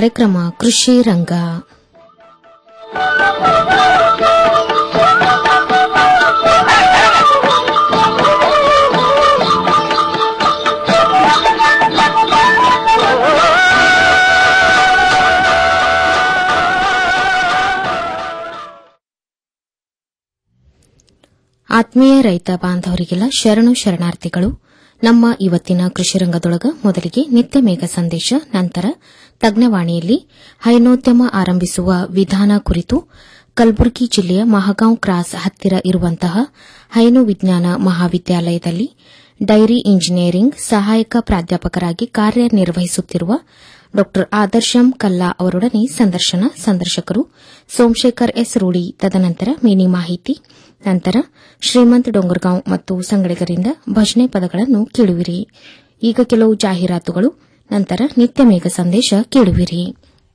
ಕಾರ್ಯಕ್ರಮ ಕೃಷಿ ರಂಗ ಆತ್ಮೀಯ ರೈತ ಬಾಂಧವರಿಗೆಲ್ಲ ಶರಣು ಶರಣಾರ್ಥಿಗಳು ನಮ್ಮ ಇವತ್ತಿನ ಕೃಷಿ ರಂಗದೊಳಗ ಮೊದಲಿಗೆ ನಿತ್ಯ ಮೇಘ ಸಂದೇಶ ನಂತರ ತಜ್ಞವಾಣಿಯಲ್ಲಿ ಹೈನೋದ್ಯಮ ಆರಂಭಿಸುವ ವಿಧಾನ ಕುರಿತು ಕಲಬುರಗಿ ಜಿಲ್ಲೆಯ ಮಹಗಾಂವ್ ಕ್ರಾಸ್ ಹತ್ತಿರ ಇರುವಂತಹ ಹೈನು ವಿಜ್ಞಾನ ಮಹಾವಿದ್ಯಾಲಯದಲ್ಲಿ ಡೈರಿ ಇಂಜಿನಿಯರಿಂಗ್ ಸಹಾಯಕ ಪ್ರಾಧ್ಯಾಪಕರಾಗಿ ಕಾರ್ಯನಿರ್ವಹಿಸುತ್ತಿರುವ ಡಾ ಆದರ್ಶಂ ಕಲ್ಲಾ ಅವರೊಡನೆ ಸಂದರ್ಶನ ಸಂದರ್ಶಕರು ಸೋಮಶೇಖರ್ ಎಸ್ ರೂಡಿ ತದನಂತರ ಮಿನಿ ಮಾಹಿತಿ ನಂತರ ಶ್ರೀಮಂತ್ ಡೊಂಗರ್ಗಾಂವ್ ಮತ್ತು ಸಂಗಡಿಗರಿಂದ ಭಜನೆ ಪದಗಳನ್ನು ಕೇಳುವಿರಿ ಈಗ ಕೆಲವು ಜಾಹೀರಾತುಗಳು ನಂತರ ನಿತ್ಯ ಮೇಘ ಸಂದೇಶ ಕೇಳುವಿರಿ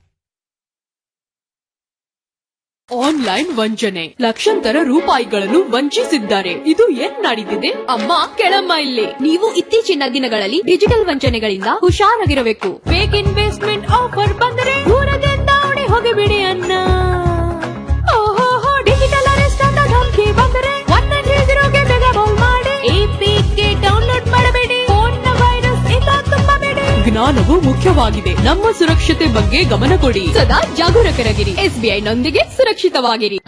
ಆನ್ಲೈನ್ ವಂಚನೆ ಲಕ್ಷಾಂತರ ರೂಪಾಯಿಗಳನ್ನು ವಂಚಿಸಿದ್ದಾರೆ ಇದು ಏನ್ ನಡೀತಿದೆ ಅಮ್ಮ ಕೆಳಮ್ಮ ಇಲ್ಲಿ ನೀವು ಇತ್ತೀಚಿನ ದಿನಗಳಲ್ಲಿ ಡಿಜಿಟಲ್ ವಂಚನೆಗಳಿಂದ ಹುಷಾರಾಗಿರಬೇಕು ಫೇಕ್ ಇನ್ವೆಸ್ಟ್ಮೆಂಟ್ ಆಫರ್ ಬಂದರೆ ದೂರದಿಂದ ಓಡಿ ಹೋಗಿಬಿಡಿ ಅನ್ನ ಓಹೋ ಡಿಜಿಟಲ್ ಅರೆಸ್ಟ್ ಅಂತ ಧಮಕಿ ಬಂದರೆ ಒನ್ ನೈನ್ ತ್ರೀ ಜೀರೋಗೆ ಬೇಗ ಕಾಲ್ ಮಾಡಿ ಎಪಿಕೆ ಡೌನ್ಲೋಡ್ ಮಾಡಬೇಡಿ ಫೋನ್ನ ವೈರಸ್ ಇಂದ ತುಂಬಬೇಡಿ ಜ್ಞಾನವು ಮುಖ್ಯವಾಗಿದೆ ನಮ್ಮ ಸುರಕ್ಷತೆ ಬಗ್ಗೆ ಗಮನ ಕೊಡಿ ಸದಾ ಜಾಗರೂಕರಾಗಿರಿ ಎಸ್ಬಿಐ ನೊಂದಿಗೆ ಸುರಕ್ಷಿತವಾಗಿರಿ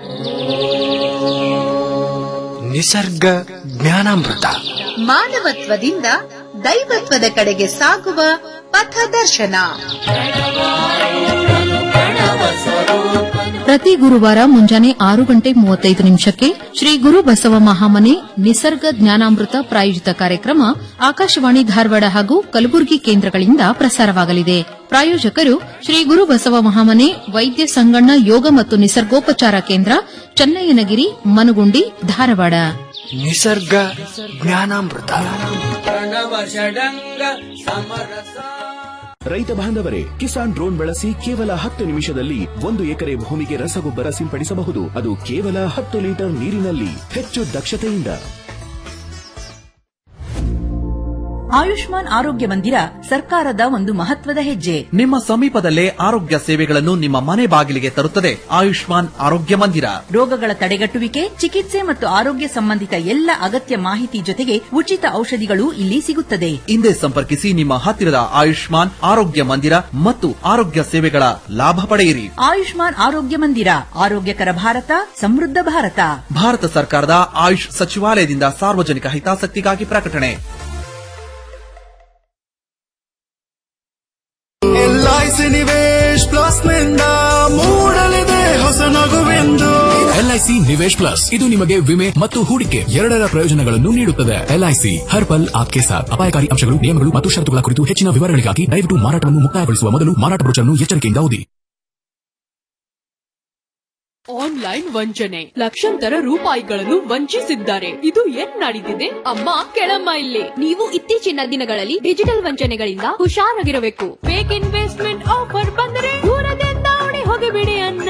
ನಿಸರ್ಗ ಜ್ಞಾನಾಮೃತ ಮಾನವತ್ವದಿಂದ ದೈವತ್ವದ ಕಡೆಗೆ ಸಾಗುವ ಪಥದರ್ಶನ ಪ್ರತಿ ಗುರುವಾರ ಮುಂಜಾನೆ ಆರು ಗಂಟೆ ಮೂವತ್ತೈದು ನಿಮಿಷಕ್ಕೆ ಶ್ರೀ ಗುರು ಬಸವ ಮಹಾಮನೆ ನಿಸರ್ಗ ಜ್ಞಾನಾಮೃತ ಪ್ರಾಯೋಜಿತ ಕಾರ್ಯಕ್ರಮ ಆಕಾಶವಾಣಿ ಧಾರವಾಡ ಹಾಗೂ ಕಲಬುರಗಿ ಕೇಂದ್ರಗಳಿಂದ ಪ್ರಸಾರವಾಗಲಿದೆ ಪ್ರಾಯೋಜಕರು ಶ್ರೀ ಗುರು ಬಸವ ಮಹಾಮನೆ ವೈದ್ಯ ಸಂಗಣ್ಣ ಯೋಗ ಮತ್ತು ನಿಸರ್ಗೋಪಚಾರ ಕೇಂದ್ರ ಚನ್ನಯ್ಯನಗಿರಿ ಮನುಗುಂಡಿ ಧಾರವಾಡ ನಿಸರ್ಗ ಜ್ಞಾನಾಮೃತ ರೈತ ಬಾಂಧವರೇ ಕಿಸಾನ್ ಡ್ರೋನ್ ಬಳಸಿ ಕೇವಲ ಹತ್ತು ನಿಮಿಷದಲ್ಲಿ ಒಂದು ಎಕರೆ ಭೂಮಿಗೆ ರಸಗೊಬ್ಬರ ಸಿಂಪಡಿಸಬಹುದು ಅದು ಕೇವಲ ಹತ್ತು ಲೀಟರ್ ನೀರಿನಲ್ಲಿ ಹೆಚ್ಚು ದಕ್ಷತೆಯಿಂದ ಆಯುಷ್ಮಾನ್ ಆರೋಗ್ಯ ಮಂದಿರ ಸರ್ಕಾರದ ಒಂದು ಮಹತ್ವದ ಹೆಜ್ಜೆ ನಿಮ್ಮ ಸಮೀಪದಲ್ಲೇ ಆರೋಗ್ಯ ಸೇವೆಗಳನ್ನು ನಿಮ್ಮ ಮನೆ ಬಾಗಿಲಿಗೆ ತರುತ್ತದೆ ಆಯುಷ್ಮಾನ್ ಆರೋಗ್ಯ ಮಂದಿರ ರೋಗಗಳ ತಡೆಗಟ್ಟುವಿಕೆ ಚಿಕಿತ್ಸೆ ಮತ್ತು ಆರೋಗ್ಯ ಸಂಬಂಧಿತ ಎಲ್ಲ ಅಗತ್ಯ ಮಾಹಿತಿ ಜೊತೆಗೆ ಉಚಿತ ಔಷಧಿಗಳು ಇಲ್ಲಿ ಸಿಗುತ್ತದೆ ಹಿಂದೆ ಸಂಪರ್ಕಿಸಿ ನಿಮ್ಮ ಹತ್ತಿರದ ಆಯುಷ್ಮಾನ್ ಆರೋಗ್ಯ ಮಂದಿರ ಮತ್ತು ಆರೋಗ್ಯ ಸೇವೆಗಳ ಲಾಭ ಪಡೆಯಿರಿ ಆಯುಷ್ಮಾನ್ ಆರೋಗ್ಯ ಮಂದಿರ ಆರೋಗ್ಯಕರ ಭಾರತ ಸಮೃದ್ಧ ಭಾರತ ಭಾರತ ಸರ್ಕಾರದ ಆಯುಷ್ ಸಚಿವಾಲಯದಿಂದ ಸಾರ್ವಜನಿಕ ಹಿತಾಸಕ್ತಿಗಾಗಿ ಪ್ರಕಟಣೆ ಎಲ್ಐಸಿ ನಿವೇಶ್ ಪ್ಲಸ್ ನಿಂದ ಮೂಡಲಿದೆ ಹೊಸ ನಗುವೆಂದು ಎಲ್ಐಸಿ ನಿವೇಶ್ ಪ್ಲಸ್ ಇದು ನಿಮಗೆ ವಿಮೆ ಮತ್ತು ಹೂಡಿಕೆ ಎರಡರ ಪ್ರಯೋಜನಗಳನ್ನು ನೀಡುತ್ತದೆ ಎಲ್ಐಸಿ ಹರ್ ಪಲ್ ಆಪ್ಕೆ ಸಾಥ್ ಅಪಾಯಕಾರಿ ಅಂಶಗಳು ನಿಯಮಗಳು ಮತ್ತು ಷರತ್ತುಗಳ ಕುರಿತು ಹೆಚ್ಚಿನ ವಿವರಗಳಿಗಾಗಿ ದಯವಿಟ್ಟು ಮಾರಾಟವನ್ನು ಮುಕ್ತಾಯಗೊಳಿಸುವ ಮೊದಲು ಮಾರಾಟ ಬ್ರೋಚರ್ನ್ನು ಎಚ್ಚರಿಕೆಯಿಂದ ಓದಿ ಆನ್ಲೈನ್ ವಂಚನೆ ಲಕ್ಷಾಂತರ ರೂಪಾಯಿಗಳನ್ನು ವಂಚಿಸಿದ್ದಾರೆ ಇದು ಏನ್ ನಡೀತಿದೆ ಅಮ್ಮ ಕೆಳಮ್ಮ ಇಲ್ಲಿ ನೀವು ಇತ್ತೀಚಿನ ದಿನಗಳಲ್ಲಿ ಡಿಜಿಟಲ್ ವಂಚನೆಗಳಿಂದ ಹುಷಾರಾಗಿರಬೇಕು ಫೇಕ್ ಇನ್ವೆಸ್ಟ್ಮೆಂಟ್ ಆಫರ್ ಬಂದರೆ ದೂರದಿಂದ ಓಡಿ ಹೋಗಿಬಿಡಿ ಅನ್ನ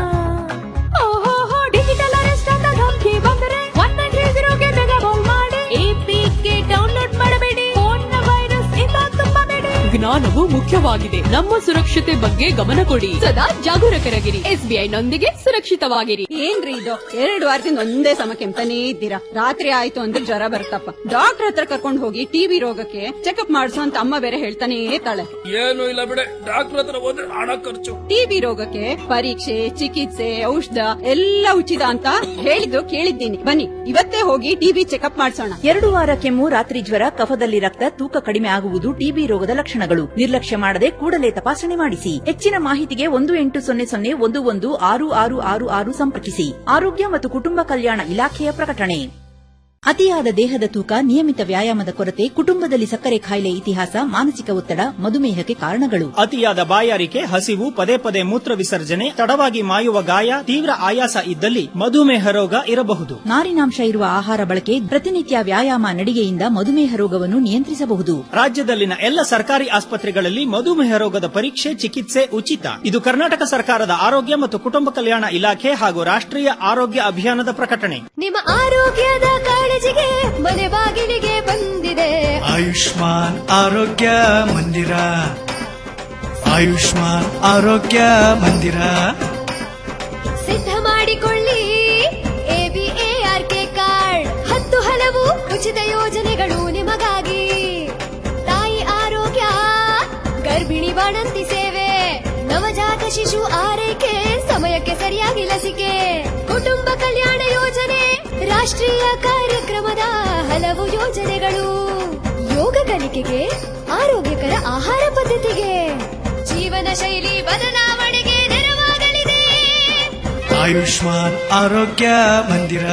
ಓಹೋ ಡಿಜಿಟಲ್ ಅರೆಸ್ಟ್ ಅಂತ ಧಮಕಿ ಬಂದರೆ ಒನ್ ನೈನ್ ತ್ರೀ ಜೀರೋಗೆ ಬೇಗ ಕಾಲ್ ಮಾಡಿ ಎಪಿಕೆ ಡೌನ್ಲೋಡ್ ಮಾಡಬೇಡಿ ಫೋನ್ನ ವೈರಸ್ ಇಂದ ತುಂಬಬೇಡಿ ಜ್ಞಾನವು ಮುಖ್ಯವಾಗಿದೆ ನಮ್ಮ ಸುರಕ್ಷತೆ ಬಗ್ಗೆ ಗಮನ ಕೊಡಿ ಸದಾ ಜಾಗರೂಕರಾಗಿರಿ ಎಸ್ಬಿಐ ನೊಂದಿಗೆ ಸುರಕ್ಷಿತವಾಗಿರಿ ಏನ್ರಿ ಇದು ಎರಡು ವಾರದಿಂದ ಒಂದೇ ಸಮ ಕೆಮ್ತಾನೇ ಇದ್ದೀರಾ ರಾತ್ರಿ ಆಯ್ತು ಅಂದ್ರೆ ಜ್ವರ ಬರ್ತಪ್ಪ ಡಾಕ್ಟರ್ ಹತ್ರ ಕರ್ಕೊಂಡು ಹೋಗಿ ಟಿವಿ ರೋಗಕ್ಕೆ ಚೆಕಪ್ ಮಾಡಿಸು ಅಂತ ಅಮ್ಮ ಬೇರೆ ಹೇಳ್ತಾನೇ ಇರ್ತಾಳೆ ಏನು ಇಲ್ಲ ಬಿಡೆ ಡಾಕ್ಟರ್ ಹತ್ರ ಹೋದ್ರೆ ಹಣ ಖರ್ಚು ಟಿಬಿ ರೋಗಕ್ಕೆ ಪರೀಕ್ಷೆ ಚಿಕಿತ್ಸೆ ಔಷಧ ಎಲ್ಲ ಉಚಿತ ಅಂತ ಹೇಳಿದ್ದು ಕೇಳಿದ್ದೀನಿ ಬನ್ನಿ ಇವತ್ತೇ ಹೋಗಿ ಟಿಬಿ ಚೆಕಪ್ ಮಾಡಿಸೋಣ ಎರಡು ವಾರ ಕೆಮ್ಮು ರಾತ್ರಿ ಜ್ವರ ಕಫದಲ್ಲಿ ರಕ್ತ ತೂಕ ಕಡಿಮೆ ಆಗುವುದು ಟಿಬಿ ರೋಗದ ಲಕ್ಷಣಗಳು ನಿರ್ಲಕ್ಷ್ಯ ಮಾಡದೆ ಕೂಡಲೇ ತಪಾಸಣೆ ಮಾಡಿಸಿ ಹೆಚ್ಚಿನ ಮಾಹಿತಿಗೆ ಒಂದು ಎಂಟು ಸೊನ್ನೆ ಸೊನ್ನೆ ಒಂದು ಒಂದು ಆರು ಆರು ಆರು ಆರು ಸಂಪರ್ಕಿಸಿ ಆರೋಗ್ಯ ಮತ್ತು ಕುಟುಂಬ ಕಲ್ಯಾಣ ಇಲಾಖೆಯ ಪ್ರಕಟಣೆ ಅತಿಯಾದ ದೇಹದ ತೂಕ ನಿಯಮಿತ ವ್ಯಾಯಾಮದ ಕೊರತೆ ಕುಟುಂಬದಲ್ಲಿ ಸಕ್ಕರೆ ಕಾಯಿಲೆ ಇತಿಹಾಸ ಮಾನಸಿಕ ಒತ್ತಡ ಮಧುಮೇಹಕ್ಕೆ ಕಾರಣಗಳು ಅತಿಯಾದ ಬಾಯಾರಿಕೆ ಹಸಿವು ಪದೇ ಪದೇ ಮೂತ್ರ ವಿಸರ್ಜನೆ ತಡವಾಗಿ ಮಾಯುವ ಗಾಯ ತೀವ್ರ ಆಯಾಸ ಇದ್ದಲ್ಲಿ ಮಧುಮೇಹ ರೋಗ ಇರಬಹುದು ನಾರಿನಾಂಶ ಇರುವ ಆಹಾರ ಬಳಕೆ ಪ್ರತಿನಿತ್ಯ ವ್ಯಾಯಾಮ ನಡಿಗೆಯಿಂದ ಮಧುಮೇಹ ರೋಗವನ್ನು ನಿಯಂತ್ರಿಸಬಹುದು ರಾಜ್ಯದಲ್ಲಿನ ಎಲ್ಲ ಸರ್ಕಾರಿ ಆಸ್ಪತ್ರೆಗಳಲ್ಲಿ ಮಧುಮೇಹ ರೋಗದ ಪರೀಕ್ಷೆ ಚಿಕಿತ್ಸೆ ಉಚಿತ ಇದು ಕರ್ನಾಟಕ ಸರ್ಕಾರದ ಆರೋಗ್ಯ ಮತ್ತು ಕುಟುಂಬ ಕಲ್ಯಾಣ ಇಲಾಖೆ ಹಾಗೂ ರಾಷ್ಟ್ರೀಯ ಆರೋಗ್ಯ ಅಭಿಯಾನದ ಪ್ರಕಟಣೆ ನಿಮ್ಮ ಆರೋಗ್ಯದ ಕಾಳಜಿಗೆ ಮನೆ ಬಾಗಿಲಿಗೆ ಬಂದಿದೆ ಆಯುಷ್ಮಾನ್ ಆರೋಗ್ಯ ಮಂದಿರ ಆಯುಷ್ಮಾನ್ ಆರೋಗ್ಯ ಮಂದಿರ ಸಿದ್ಧ ಮಾಡಿಕೊಳ್ಳಿ ಎಬಿಎಆರ್ಕೆ ಕಾರ್ಡ್ ಹತ್ತು ಹಲವು ಉಚಿತ ಯೋಜನೆಗಳು ನಿಮಗಾಗಿ ತಾಯಿ ಆರೋಗ್ಯ ಗರ್ಭಿಣಿ ಬಾಣಂತಿ ಸೇವೆ ನವಜಾತ ಶಿಶು ಆರೈಕೆ ಸಮಯಕ್ಕೆ ಸರಿಯಾಗಿ ಲಸಿಕೆ ಕುಟುಂಬ ಕಲ್ಯಾಣ ಯೋಜನೆ ರಾಷ್ಟ್ರೀಯ ಕಾರ್ಯಕ್ರಮದ ಹಲವು ಯೋಜನೆಗಳು ಯೋಗ ಕಲಿಕೆಗೆ ಆರೋಗ್ಯಕರ ಆಹಾರ ಪದ್ಧತಿಗೆ ಜೀವನ ಶೈಲಿ ಬದಲಾವಣೆಗೆ ನೆರವಾಗಲಿದೆ ಆಯುಷ್ಮಾನ್ ಆರೋಗ್ಯ ಮಂದಿರ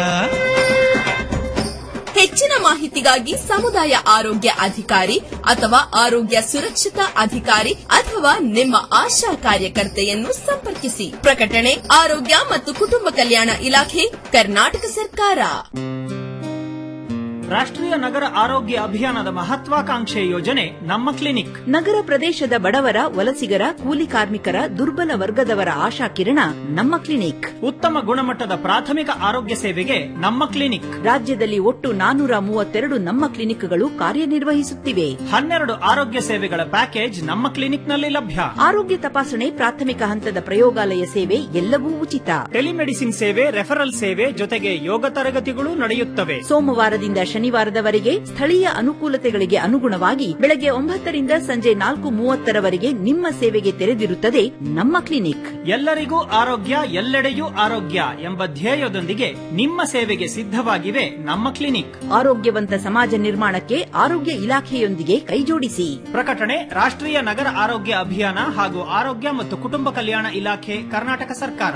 ಹೆಚ್ಚಿನ ಮಾಹಿತಿಗಾಗಿ ಸಮುದಾಯ ಆರೋಗ್ಯ ಅಧಿಕಾರಿ ಅಥವಾ ಆರೋಗ್ಯ ಸುರಕ್ಷತಾ ಅಧಿಕಾರಿ ಅಥವಾ ನಿಮ್ಮ ಆಶಾ ಕಾರ್ಯಕರ್ತೆಯನ್ನು ಸಂಪರ್ಕಿಸಿ ಪ್ರಕಟಣೆ ಆರೋಗ್ಯ ಮತ್ತು ಕುಟುಂಬ ಕಲ್ಯಾಣ ಇಲಾಖೆ ಕರ್ನಾಟಕ ಸರ್ಕಾರ ರಾಷ್ಟ್ರೀಯ ನಗರ ಆರೋಗ್ಯ ಅಭಿಯಾನದ ಮಹತ್ವಾಕಾಂಕ್ಷೆ ಯೋಜನೆ ನಮ್ಮ ಕ್ಲಿನಿಕ್ ನಗರ ಪ್ರದೇಶದ ಬಡವರ ವಲಸಿಗರ ಕೂಲಿ ಕಾರ್ಮಿಕರ ದುರ್ಬಲ ವರ್ಗದವರ ಆಶಾ ಕಿರಣ ನಮ್ಮ ಕ್ಲಿನಿಕ್ ಉತ್ತಮ ಗುಣಮಟ್ಟದ ಪ್ರಾಥಮಿಕ ಆರೋಗ್ಯ ಸೇವೆಗೆ ನಮ್ಮ ಕ್ಲಿನಿಕ್ ರಾಜ್ಯದಲ್ಲಿ ಒಟ್ಟು ನಾನೂರ ಮೂವತ್ತೆರಡು ನಮ್ಮ ಕ್ಲಿನಿಕ್ಗಳು ಕಾರ್ಯನಿರ್ವಹಿಸುತ್ತಿವೆ ಹನ್ನೆರಡು ಆರೋಗ್ಯ ಸೇವೆಗಳ ಪ್ಯಾಕೇಜ್ ನಮ್ಮ ಕ್ಲಿನಿಕ್ನಲ್ಲಿ ಲಭ್ಯ ಆರೋಗ್ಯ ತಪಾಸಣೆ ಪ್ರಾಥಮಿಕ ಹಂತದ ಪ್ರಯೋಗಾಲಯ ಸೇವೆ ಎಲ್ಲವೂ ಉಚಿತ ಟೆಲಿಮೆಡಿಸಿನ್ ಸೇವೆ ರೆಫರಲ್ ಸೇವೆ ಜೊತೆಗೆ ಯೋಗ ತರಗತಿಗಳು ನಡೆಯುತ್ತವೆ ಸೋಮವಾರದಿಂದ ಶನಿವಾರದವರೆಗೆ ಸ್ಥಳೀಯ ಅನುಕೂಲತೆಗಳಿಗೆ ಅನುಗುಣವಾಗಿ ಬೆಳಗ್ಗೆ ಒಂಬತ್ತರಿಂದ ಸಂಜೆ ನಾಲ್ಕು ಮೂವತ್ತರವರೆಗೆ ನಿಮ್ಮ ಸೇವೆಗೆ ತೆರೆದಿರುತ್ತದೆ ನಮ್ಮ ಕ್ಲಿನಿಕ್ ಎಲ್ಲರಿಗೂ ಆರೋಗ್ಯ ಎಲ್ಲೆಡೆಯೂ ಆರೋಗ್ಯ ಎಂಬ ಧ್ಯೇಯದೊಂದಿಗೆ ನಿಮ್ಮ ಸೇವೆಗೆ ಸಿದ್ಧವಾಗಿವೆ ನಮ್ಮ ಕ್ಲಿನಿಕ್ ಆರೋಗ್ಯವಂತ ಸಮಾಜ ನಿರ್ಮಾಣಕ್ಕೆ ಆರೋಗ್ಯ ಇಲಾಖೆಯೊಂದಿಗೆ ಕೈಜೋಡಿಸಿ ಪ್ರಕಟಣೆ ರಾಷ್ಟ್ರೀಯ ನಗರ ಆರೋಗ್ಯ ಅಭಿಯಾನ ಹಾಗೂ ಆರೋಗ್ಯ ಮತ್ತು ಕುಟುಂಬ ಕಲ್ಯಾಣ ಇಲಾಖೆ ಕರ್ನಾಟಕ ಸರ್ಕಾರ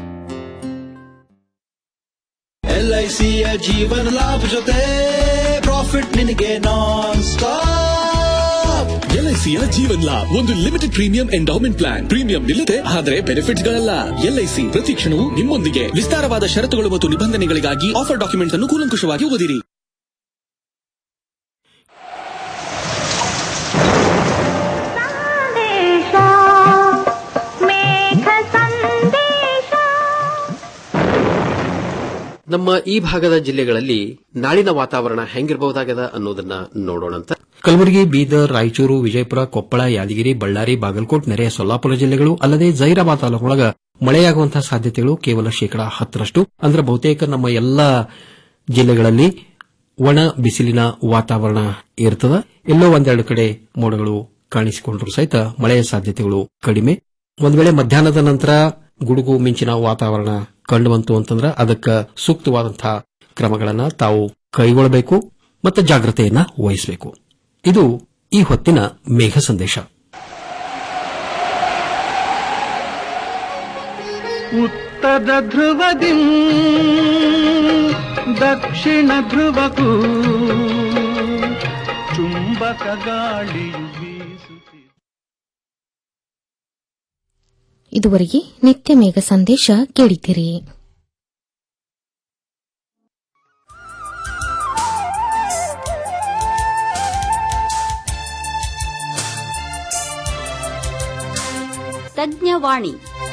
ಎಲ್ಐಸಿಯ ಜೀವನ ಲಾಭ ಜೊತೆ ಪ್ರಾಫಿಟ್ ನಿನಗೆ ನಾನ್ ಸ್ಟಾಪ್ ಎಲ್ಐಸಿಯ ಜೀವನ್ ಲಾಭ್ ಒಂದು limited premium endowment plan premium ನಿಲ್ಲದೆ ಆದರೆ ಬೆನಿಫಿಟ್ಸ್ ಗಳಲ್ಲ ಎಲ್ಐಸಿ ಪ್ರತಿ ಕ್ಷಣವೂ ನಿಮ್ಮೊಂದಿಗೆ ವಿಸ್ತಾರವಾದ ಷರತ್ತುಗಳು ಮತ್ತು ನಿಬಂಧನೆಗಳಿಗಾಗಿ ಆಫರ್ ಡಾಕ್ಯುಮೆಂಟ್ಸ್ ಅನ್ನು ಕೂಲಂಕುಷವಾಗಿ ಓದಿರಿ ನಮ್ಮ ಈ ಭಾಗದ ಜಿಲ್ಲೆಗಳಲ್ಲಿ ನಾಳಿನ ವಾತಾವರಣ ಹೆಂಗಿರಬಹುದಾಗದ ಅನ್ನೋದನ್ನ ನೋಡೋಣಂತ ಕಲಬುರಗಿ ಬೀದರ್ ರಾಯಚೂರು ವಿಜಯಪುರ ಕೊಪ್ಪಳ ಯಾದಗಿರಿ ಬಳ್ಳಾರಿ ಬಾಗಲಕೋಟ್ ನೆರೆಯ ಸೊಲ್ಲಾಪುರ ಜಿಲ್ಲೆಗಳು ಅಲ್ಲದೆ ಜೈರಾಬಾದ್ ತಾಲೂಕೊಳಗ ಮಳೆಯಾಗುವಂತಹ ಸಾಧ್ಯತೆಗಳು ಕೇವಲ ಶೇಕಡಾ ಹತ್ತರಷ್ಟು ಅಂದ್ರೆ ಬಹುತೇಕ ನಮ್ಮ ಎಲ್ಲಾ ಜಿಲ್ಲೆಗಳಲ್ಲಿ ಒಣ ಬಿಸಿಲಿನ ವಾತಾವರಣ ಇರ್ತದ ಎಲ್ಲೋ ಒಂದೆರಡು ಕಡೆ ಮೋಡಗಳು ಕಾಣಿಸಿಕೊಂಡ್ರು ಸಹಿತ ಮಳೆಯ ಸಾಧ್ಯತೆಗಳು ಕಡಿಮೆ ಒಂದ್ ವೇಳೆ ಮಧ್ಯಾಹ್ನದ ನಂತರ ಗುಡುಗು ಮಿಂಚಿನ ವಾತಾವರಣ ಕಂಡುಬಂತು ಅಂತಂದ್ರೆ ಅದಕ್ಕೆ ಸೂಕ್ತವಾದಂತಹ ಕ್ರಮಗಳನ್ನ ತಾವು ಕೈಗೊಳ್ಳಬೇಕು ಮತ್ತು ಜಾಗ್ರತೆಯನ್ನ ವಹಿಸಬೇಕು ಇದು ಈ ಹೊತ್ತಿನ ಮೇಘ ಸಂದೇಶ ಉತ್ತರ ಧ್ರುವದಿ ದಕ್ಷಿಣ ಧ್ರುವಕ್ಕೂ ಚುಂಬಕ ಗಾಳಿಯು ಬೀಸುತ್ತಿದೆ ಇದುವರೆಗೆ ನಿತ್ಯ ಮೇಘ ಸಂದೇಶ ಕೇಳಿದ್ದೀರಿ ತಜ್ಞವಾಣಿ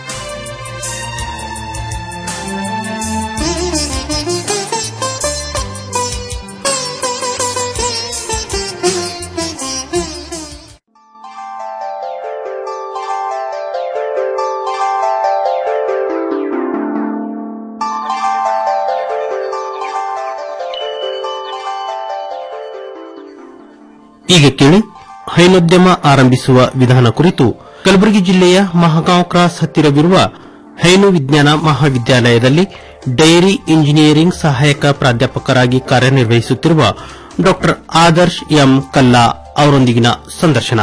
ಈಗ ಕೇಳಿ ಹೈನೋದ್ಯಮ ಆರಂಭಿಸುವ ವಿಧಾನ ಕುರಿತು ಕಲಬುರಗಿ ಜಿಲ್ಲೆಯ ಮಹಗಾಂವ್ ಕ್ರಾಸ್ ಹತ್ತಿರವಿರುವ ಹೈನು ವಿಜ್ಞಾನ ಮಹಾವಿದ್ಯಾಲಯದಲ್ಲಿ ಡೈರಿ ಇಂಜಿನಿಯರಿಂಗ್ ಸಹಾಯಕ ಪ್ರಾಧ್ಯಾಪಕರಾಗಿ ಕಾರ್ಯನಿರ್ವಹಿಸುತ್ತಿರುವ ಡಾ ಆದರ್ಶ್ ಎಂ ಕಲ್ಲಾ ಅವರೊಂದಿಗಿನ ಸಂದರ್ಶನ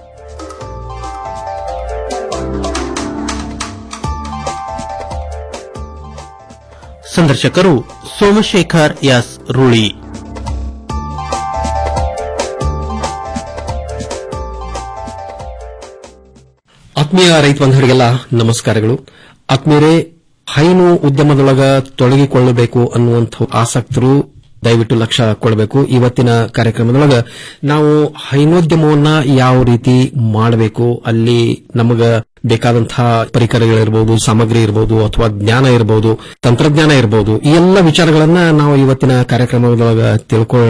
ಸಂದರ್ಶಕರು ಸೋಮಶೇಖರ್ ಎಸ್ ರೂಳಿ ಆತ್ಮೀಯ ರೈತ ಬಂಧುಗಳಿಗೆಲ್ಲ ನಮಸ್ಕಾರಗಳು ಆತ್ಮೀಯರೇ ಹೈನು ಉದ್ಯಮದೊಳಗ ತೊಡಗಿಕೊಳ್ಳಬೇಕು ಅನ್ನುವಂಥ ಆಸಕ್ತರು ದಯವಿಟ್ಟು ಲಕ್ಷ್ಯ ಕೊಡಬೇಕು ಇವತ್ತಿನ ಕಾರ್ಯಕ್ರಮದೊಳಗ ನಾವು ಹೈನೋದ್ಯಮವನ್ನ ಯಾವ ರೀತಿ ಮಾಡಬೇಕು ಅಲ್ಲಿ ನಮಗ ಬೇಕಾದಂತಹ ಪರಿಕರಗಳಿರಬಹುದು ಸಾಮಗ್ರಿ ಇರಬಹುದು ಅಥವಾ ಜ್ಞಾನ ಇರಬಹುದು ತಂತ್ರಜ್ಞಾನ ಇರಬಹುದು ಈ ಎಲ್ಲ ವಿಚಾರಗಳನ್ನ ನಾವು ಇವತ್ತಿನ ಕಾರ್ಯಕ್ರಮದೊಳಗ ತಿಳ್ಕೊಳ್ಳೋಣ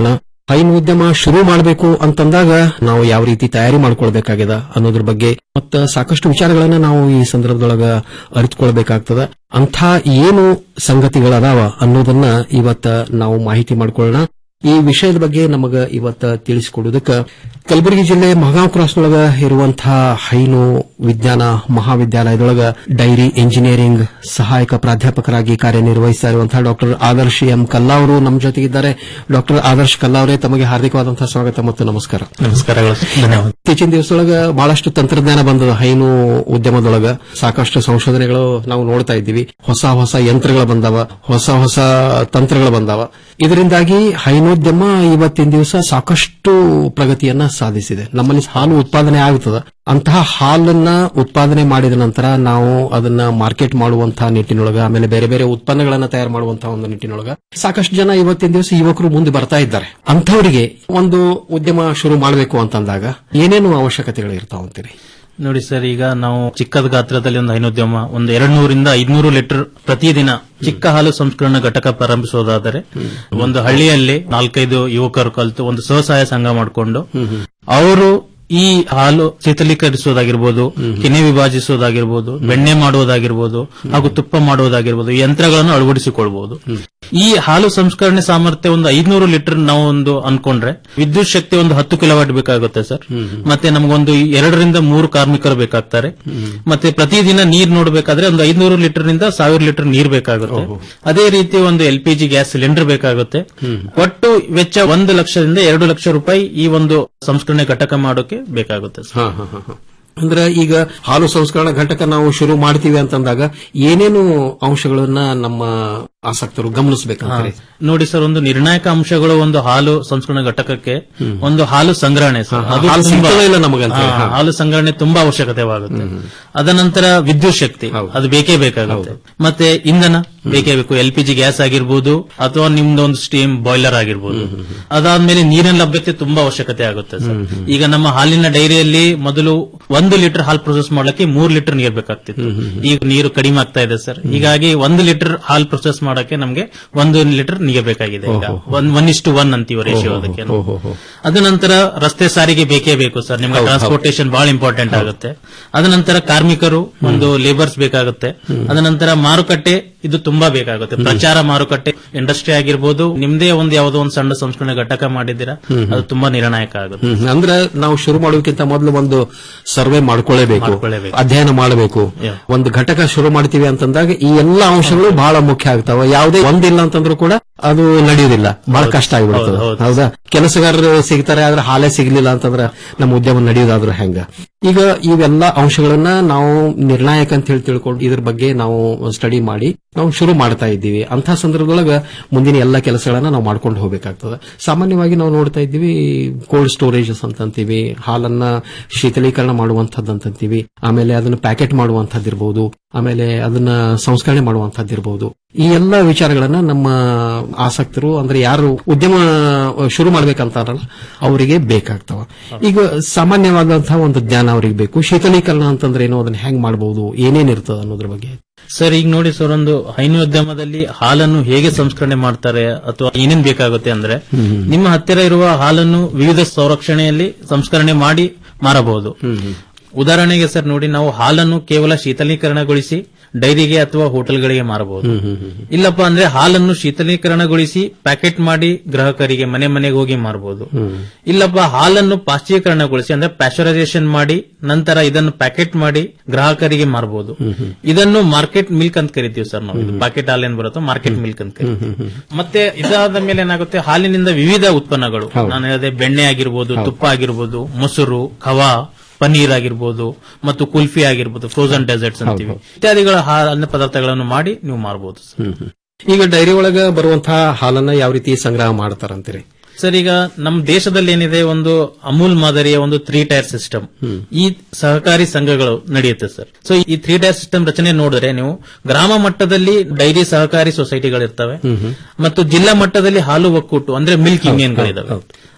ಹೈನು ಉದ್ಯಮ ಶುರು ಮಾಡಬೇಕು ಅಂತಂದಾಗ ನಾವು ಯಾವ ರೀತಿ ತಯಾರಿ ಮಾಡ್ಕೊಳ್ಬೇಕಾಗ್ಯದ ಅನ್ನೋದ್ರ ಬಗ್ಗೆ ಮತ್ತ ಸಾಕಷ್ಟು ವಿಚಾರಗಳನ್ನ ನಾವು ಈ ಸಂದರ್ಭದೊಳಗ ಅರಿತುಕೊಳ್ಬೇಕಾಗ್ತದ ಅಂಥ ಏನು ಸಂಗತಿಗಳದಾವ ಅನ್ನೋದನ್ನ ಇವತ್ತ ನಾವು ಮಾಹಿತಿ ಮಾಡ್ಕೊಳ್ಳೋಣ ಈ ವಿಷಯದ ಬಗ್ಗೆ ನಮಗ ಇವತ್ತ ತಿಳಿಸಿಕೊಡುವುದಕ್ಕ ಕಲಬುರಗಿ ಜಿಲ್ಲೆ ಮಹಗಾಂವ್ ಕ್ರಾಸ್ನೊಳಗ ಇರುವಂತಹ ಹೈನು ವಿಜ್ಞಾನ ಮಹಾವಿದ್ಯಾಲಯದೊಳಗ ಡೈರಿ ಇಂಜಿನಿಯರಿಂಗ್ ಸಹಾಯಕ ಪ್ರಾಧ್ಯಾಪಕರಾಗಿ ಕಾರ್ಯನಿರ್ವಹಿಸ್ತಾ ಇರುವಂತಹ ಡಾಕ್ಟರ್ ಆದರ್ಶ್ ಎಂ ಕಲ್ಲಾ ಅವರು ನಮ್ಮ ಜೊತೆಗಿದ್ದಾರೆ ಡಾಕ್ಟರ್ ಆದರ್ಶ್ ಕಲ್ಲಾ ಅವರೇ ತಮಗೆ ಹಾರ್ದಿಕವಾದಂತಹ ಸ್ವಾಗತ ಮತ್ತು ನಮಸ್ಕಾರ ನಮಸ್ಕಾರಗಳು ಧನ್ಯವಾದ ಇತ್ತೀಚಿನ ದಿವಸದೊಳಗ ಬಹಳಷ್ಟು ತಂತ್ರಜ್ಞಾನ ಬಂದದ ಹೈನು ಉದ್ಯಮದೊಳಗ ಸಾಕಷ್ಟು ಸಂಶೋಧನೆಗಳು ನಾವು ನೋಡ್ತಾ ಇದ್ದೀವಿ ಹೊಸ ಹೊಸ ಯಂತ್ರಗಳು ಬಂದಾವ ಹೊಸ ಹೊಸ ತಂತ್ರಗಳು ಬಂದಾವ ಇದರಿಂದಾಗಿ ಹೈನೋದ್ಯಮ ಇವತ್ತಿನ ದಿವಸ ಸಾಕಷ್ಟು ಪ್ರಗತಿಯನ್ನ ಸಾಧಿಸಿದೆ ನಮ್ಮಲ್ಲಿ ಹಾಲು ಉತ್ಪಾದನೆ ಆಗುತ್ತದೆ ಅಂತಹ ಹಾಲನ್ನ ಉತ್ಪಾದನೆ ಮಾಡಿದ ನಂತರ ನಾವು ಅದನ್ನ ಮಾರ್ಕೆಟ್ ಮಾಡುವಂತಹ ನಿಟ್ಟಿನೊಳಗ ಆಮೇಲೆ ಬೇರೆ ಬೇರೆ ಉತ್ಪನ್ನಗಳನ್ನ ತಯಾರು ಮಾಡುವಂತಹ ಒಂದು ನಿಟ್ಟಿನೊಳಗ ಸಾಕಷ್ಟು ಜನ ಇವತ್ತಿನ ದಿವಸ ಯುವಕರು ಮುಂದೆ ಬರ್ತಾ ಇದ್ದಾರೆ ಅಂಥವರಿಗೆ ಒಂದು ಉದ್ಯಮ ಶುರು ಮಾಡಬೇಕು ಅಂತಂದಾಗ ಏನೇನು ಅವಶ್ಯಕತೆಗಳು ಇರ್ತಾವ ಅಂತೀರಿ ನೋಡಿ ಸರ್ ಈಗ ನಾವು ಚಿಕ್ಕದ ಗಾತ್ರದಲ್ಲಿ ಒಂದು ಹೈನೋದ್ಯಮ ಒಂದು ಎರಡು ನೂರಿಂದ ಐದ್ನೂರು ಲೀಟರ್ ಪ್ರತಿದಿನ ಚಿಕ್ಕ ಹಾಲು ಸಂಸ್ಕರಣಾ ಘಟಕ ಪ್ರಾರಂಭಿಸುವುದಾದರೆ ಒಂದು ಹಳ್ಳಿಯಲ್ಲಿ ನಾಲ್ಕೈದು ಯುವಕರು ಕಲಿತು ಒಂದು ಸ್ವಸಹಾಯ ಸಂಘ ಮಾಡಿಕೊಂಡು ಅವರು ಈ ಹಾಲು ಶೀತಲೀಕರಿಸುವುದಾಗಿರ್ಬೋದು ಕೆನೆ ವಿಭಾಜಿಸುವುದಾಗಿರ್ಬೋದು ಬೆಣ್ಣೆ ಮಾಡುವುದಾಗಿರ್ಬೋದು ಹಾಗೂ ತುಪ್ಪ ಮಾಡುವುದಾಗಿರ್ಬೋದು ಈ ಯಂತ್ರಗಳನ್ನು ಅಳವಡಿಸಿಕೊಳ್ಬಹುದು ಈ ಹಾಲು ಸಂಸ್ಕರಣೆ ಸಾಮರ್ಥ್ಯ ಒಂದು ಐದ್ನೂರು ಲೀಟರ್ ನಾವು ಒಂದು ಅನ್ಕೊಂಡ್ರೆ ವಿದ್ಯುತ್ ಶಕ್ತಿ ಒಂದು ಹತ್ತು ಕಿಲೋವಾಟ್ ಬೇಕಾಗುತ್ತೆ ಸರ್ ಮತ್ತೆ ನಮಗೊಂದು ಎರಡರಿಂದ ಮೂರು ಕಾರ್ಮಿಕರು ಬೇಕಾಗ್ತಾರೆ ಮತ್ತೆ ಪ್ರತಿದಿನ ನೀರ್ ನೋಡಬೇಕಾದ್ರೆ ಒಂದು ಐದ್ನೂರು ಲೀಟರ್ ನಿಂದ ಸಾವಿರ ಲೀಟರ್ ನೀರ್ ಬೇಕಾಗುತ್ತೆ ಅದೇ ರೀತಿ ಒಂದು L P G gas cylinder ಬೇಕಾಗುತ್ತೆ ಒಟ್ಟು ವೆಚ್ಚ ಒಂದು ಲಕ್ಷದಿಂದ ಎರಡು ಲಕ್ಷ ರೂಪಾಯಿ ಈ ಒಂದು ಸಂಸ್ಕರಣೆ ಘಟಕ ಮಾಡೋಕೆ ಬೇಕಾಗುತ್ತೆ ಸರ್ ಹಾ, ಹಾ, ಹಾ, ಹಾ. ಅಂದ್ರೆ ಈಗ ಹಾಲು ಸಂಸ್ಕರಣಾ ಘಟಕ ನಾವು ಶುರು ಮಾಡ್ತೀವಿ ಅಂತಂದಾಗ ಏನೇನು ಅಂಶಗಳನ್ನ ನಮ್ಮ ಆಸಕ್ತರು ಗಮನಿಸಬೇಕಂತಾರೆ ಹಾ. ನೋಡಿ ಸರ್ ಒಂದು ನಿರ್ಣಾಯಕ ಅಂಶಗಳು ಒಂದು ಹಾಲು ಸಂಸ್ಕರಣಾ ಘಟಕಕ್ಕೆ ಒಂದು ಹಾಲು ಸಂಗ್ರಹಣೆ ಸರ್ ಹಾ, ಅದು ಹಾಲು ತುಂಬಾ- ಸಿಗ್ತದೇ ಇಲ್ಲ ನಮಗಂತ ಹೇಳಿ. ಹಾ, ಹಾ. ಹಾಲು ಸಂಗ್ರಹಣೆ ತುಂಬಾ ಅವಶ್ಯಕತೆವಾಗುತ್ತೆ ಅದನಂತರ ವಿದ್ಯುತ್ ಶಕ್ತಿ ಅದು ಬೇಕೇ ಬೇಕಾಗುತ್ತೆ ಮತ್ತೆ ಇಂಧನ ಬೇಕೇ ಬೇಕು ಎಲ್ ಪಿ ಜಿ ಗ್ಯಾಸ್ ಆಗಿರ್ಬೋದು ಅಥವಾ ನಿಮ್ದು ಒಂದು ಸ್ಟೀಮ್ ಬಾಯ್ಲರ್ ಆಗಿರ್ಬೋದು ಅದಾದ್ಮೇಲೆ ನೀರಿನ ಲಭ್ಯತೆ ತುಂಬಾ ಅವಶ್ಯಕತೆ ಆಗುತ್ತೆ ಸರ್ ಈಗ ನಮ್ಮ ಹಾಲಿನ ಡೈರಿಯಲ್ಲಿ ಮೊದಲು ಒಂದು ಲೀಟರ್ ಹಾಲು ಪ್ರೊಸೆಸ್ ಮಾಡ್ಲಿಕ್ಕೆ ಮೂರು ಲೀಟರ್ ನೀರು ಬೇಕಾಗ್ತಿತ್ತು ಈಗ ನೀರು ಕಡಿಮೆ ಆಗ್ತಾ ಇದೆ ಸರ್ ಹೀಗಾಗಿ ಒಂದು ಲೀಟರ್ ಹಾಲು ಪ್ರೊಸೆಸ್ ಮಾಡಕ್ಕೆ ನಮಗೆ ಒಂದು ಲೀಟರ್ ನೀರು ಬೇಕಾಗಿದೆ ಈಗ ಒನ್ ಒನ್ ಇಷ್ಟು ಒನ್ ಅಂತೀವಿ ರೇಷಿಯೋ ಅದಕ್ಕೆ ಅದ ನಂತರ ರಸ್ತೆ ಸಾರಿಗೆ ಬೇಕೇ ಬೇಕು ಸರ್ ನಿಮ್ಗೆ ಹೌದು, ಹೌದು. ಟ್ರಾನ್ಸ್ಪೋರ್ಟೇಷನ್ ಬಹಳ ಇಂಪಾರ್ಟೆಂಟ್ ಆಗುತ್ತೆ ಅದ ನಂತರ ಕಾರ್ಮಿಕರು ಒಂದು ಲೇಬರ್ಸ್ ಬೇಕಾಗುತ್ತೆ ಅದ ನಂತರ ಮಾರುಕಟ್ಟೆ ಇದು ತುಂಬಾ ಬೇಕಾಗುತ್ತೆ ಪ್ರಚಾರ ಮಾರುಕಟ್ಟೆ ಇಂಡಸ್ಟ್ರಿ ಆಗಿರ್ಬೋದು ನಿಮ್ದೇ ಒಂದು ಯಾವುದೋ ಒಂದು ಸಣ್ಣ ಸಂಸ್ಕರಣೆ ಘಟಕ ಮಾಡಿದ್ದೀರಾ ಹ್ಮ್. ಅದು ತುಂಬಾ ನಿರ್ಣಾಯಕ ಆಗುತ್ತೆ ಹ್ಮ್. ಅಂದ್ರೆ ನಾವು ಶುರು ಮಾಡೋದಕ್ಕಿಂತ ಮೊದಲು ಒಂದು ಸರ್ವೆ ಮಾಡ್ಕೊಳ್ಳೇಬೇಕು ಮಾಡ್ಕೊಳ್ಳೇಬೇಕು. ಅಧ್ಯಯನ ಮಾಡಬೇಕು Yeah. ಒಂದು ಘಟಕ ಶುರು ಮಾಡ್ತೀವಿ ಅಂತಂದಾಗ ಈ ಎಲ್ಲಾ ಅಂಶಗಳು ಬಹಳ ಮುಖ್ಯ ಆಗ್ತಾವ ಯಾವುದೇ ಒಂದಿಲ್ಲ ಅಂತಂದ್ರೂ ಕೂಡ ಅದು ನಡೆಯುವುದಿಲ್ಲ ಬಹಳ ಕಷ್ಟ ಆಗಿಬಿಡ್ತದೆ ಹೌದು, ಹೌದು. ಹೌದಾ ಕೆಲಸಗಾರರು ಸಿಗ್ತಾರೆ ಆದ್ರೆ ಹಾಲೇ ಸಿಗ್ಲಿಲ್ಲ ಅಂತಂದ್ರೆ ನಮ್ಮ ಉದ್ಯಮ ನಡೆಯೋದಾದ್ರೂ ಹೆಂಗ ಈಗ ಇವೆಲ್ಲ ಅಂಶಗಳನ್ನ ನಾವು ನಿರ್ಣಾಯಕ ಅಂತ ಹೇಳಿ ತಿಳ್ಕೊಂಡು ಇದ್ರ ಬಗ್ಗೆ ನಾವು ಸ್ಟಡಿ ಮಾಡಿ ನಾವು ಶುರು ಮಾಡ್ತಾ ಇದ್ದೀವಿ ಅಂತ ಸಂದರ್ಭದೊಳಗ ಮುಂದಿನ ಎಲ್ಲ ಕೆಲಸಗಳನ್ನ ನಾವು ಮಾಡ್ಕೊಂಡು ಹೋಗ್ಬೇಕಾಗ್ತದೆ ಸಾಮಾನ್ಯವಾಗಿ ನಾವು ನೋಡ್ತಾ ಇದ್ದೀವಿ ಕೋಲ್ಡ್ ಸ್ಟೋರೇಜಸ್ ಅಂತ ಅಂತೀವಿ ಹಾಲನ್ನ ಶೀತಲೀಕರಣ ಮಾಡುವಂತದ್ದು ಅಂತೀವಿ ಆಮೇಲೆ ಅದನ್ನ ಪ್ಯಾಕೆಟ್ ಮಾಡುವಂತದ್ದಿರ್ಬೋದು ಆಮೇಲೆ ಅದನ್ನ ಸಂಸ್ಕರಣೆ ಮಾಡುವಂತದ್ದಿರ್ಬೋದು ಈ ಎಲ್ಲ ವಿಚಾರಗಳನ್ನ ನಮ್ಮ ಆಸಕ್ತರು ಅಂದ್ರೆ ಯಾರು ಉದ್ಯಮ ಶುರು ಮಾಡ್ಬೇಕಂತಾರಲ್ಲ ಅವರಿಗೆ ಬೇಕಾಗ್ತವ ಈಗ ಸಾಮಾನ್ಯವಾದಂತಹ ಒಂದು ಜ್ಞಾನ ಅವರಿಗೆ ಬೇಕು ಶೀತಲೀಕರಣ ಅಂತಂದ್ರೆ ಏನು ಅದನ್ನ ಹೆಂಗ್ ಮಾಡಬಹುದು ಏನೇನಿರ್ತದೆ ಅನ್ನೋದ್ರ ಬಗ್ಗೆ ಸರ್ ಈಗ ನೋಡಿ ಸರ್ ಒಂದು ಹೈನೋದ್ಯಮದಲ್ಲಿ ಹಾಲನ್ನು ಹೇಗೆ ಸಂಸ್ಕರಣೆ ಮಾಡ್ತಾರೆ ಅಥವಾ ಏನೇನ್ ಬೇಕಾಗುತ್ತೆ ಅಂದ್ರೆ ನಿಮ್ಮ ಹತ್ತಿರ ಇರುವ ಹಾಲನ್ನು ವಿವಿಧ ಸಂರಕ್ಷಣೆಯಲ್ಲಿ ಸಂಸ್ಕರಣೆ ಮಾಡಿ ಮಾರಬಹುದು ಉದಾಹರಣೆಗೆ ಸರ್ ನೋಡಿ ನಾವು ಹಾಲನ್ನು ಕೇವಲ ಶೀತಲೀಕರಣಗೊಳಿಸಿ ಡೈರಿಗೆ ಅಥವಾ ಹೋಟೆಲ್ಗಳಿಗೆ ಮಾರಬಹುದು ಇಲ್ಲಪ್ಪ ಅಂದ್ರೆ ಹಾಲನ್ನು ಶೀತಲೀಕರಣಗೊಳಿಸಿ ಪ್ಯಾಕೆಟ್ ಮಾಡಿ ಗ್ರಾಹಕರಿಗೆ ಮನೆ ಮನೆಗೆ ಹೋಗಿ ಮಾರಬಹುದು ಇಲ್ಲಪ್ಪ ಹಾಲನ್ನು ಪಾಶ್ಚೀಕರಣಗೊಳಿಸಿ ಅಂದ್ರೆ ಪ್ಯಾಶ್ಚರೈಸೇಷನ್ ಮಾಡಿ ನಂತರ ಇದನ್ನು ಪ್ಯಾಕೆಟ್ ಮಾಡಿ ಗ್ರಾಹಕರಿಗೆ ಮಾರಬಹುದು ಇದನ್ನು ಮಾರ್ಕೆಟ್ ಮಿಲ್ಕ್ ಅಂತ ಕರಿತೀವಿ ಸರ್ ನಾವು ಪ್ಯಾಕೆಟ್ ಹಾಲು ಏನ್ ಬರುತ್ತೋ ಮಾರ್ಕೆಟ್ ಮಿಲ್ಕ್ ಅಂತ ಕರಿತೀವಿ ಮತ್ತೆ ಇದಾದ ಮೇಲೆ ಏನಾಗುತ್ತೆ ಹಾಲಿನಿಂದ ವಿವಿಧ ಉತ್ಪನ್ನಗಳು ನಾನು ಹೇಳಿದೆ ಬೆಣ್ಣೆ ಆಗಿರ್ಬೋದು ತುಪ್ಪ ಆಗಿರ್ಬೋದು ಮೊಸರು ಖವಾ ಪನ್ನೀರ್ ಆಗಿರ್ಬೋದು ಮತ್ತು ಕುಲ್ಫಿ ಆಗಿರ್ಬೋದು ಫ್ರೋಸನ್ ಡೆಸರ್ಟ್ಸ್ ಅಂತೀವಿ ಇತ್ಯಾದಿಗಳ ಹಾಲಿನ ಪದಾರ್ಥಗಳನ್ನು ಮಾಡಿ ನೀವು ಮಾರಬಹುದು ಈಗ ಡೈರಿ ಒಳಗ ಬರುವಂತಹ ಹಾಲನ್ನ ಯಾವ ರೀತಿ ಸಂಗ್ರಹ ಮಾಡ್ತಾರಂತೀರಿ ಸರ್ ಈಗ ನಮ್ಮ ದೇಶದಲ್ಲಿ ಏನಿದೆ ಒಂದು ಅಮೂಲ್ ಮಾದರಿಯ ಒಂದು ತ್ರೀ ಟೈರ್ ಸಿಸ್ಟಮ್ ಈ ಸಹಕಾರಿ ಸಂಘಗಳು ನಡೆಯುತ್ತೆ ಸರ್ ಸೊ ಈ ತ್ರೀ ಟೈರ್ ಸಿಸ್ಟಮ್ ರಚನೆ ನೋಡಿದ್ರೆ ನೀವು ಗ್ರಾಮ ಮಟ್ಟದಲ್ಲಿ ಡೈರಿ ಸಹಕಾರಿ ಸೊಸೈಟಿಗಳಿರ್ತವೆ ಮತ್ತು ಜಿಲ್ಲಾ ಮಟ್ಟದಲ್ಲಿ ಹಾಲು ಒಕ್ಕೂಟು ಅಂದ್ರೆ ಮಿಲ್ಕ್ ಯೂನಿಯನ್ಗಳಿದಾವೆ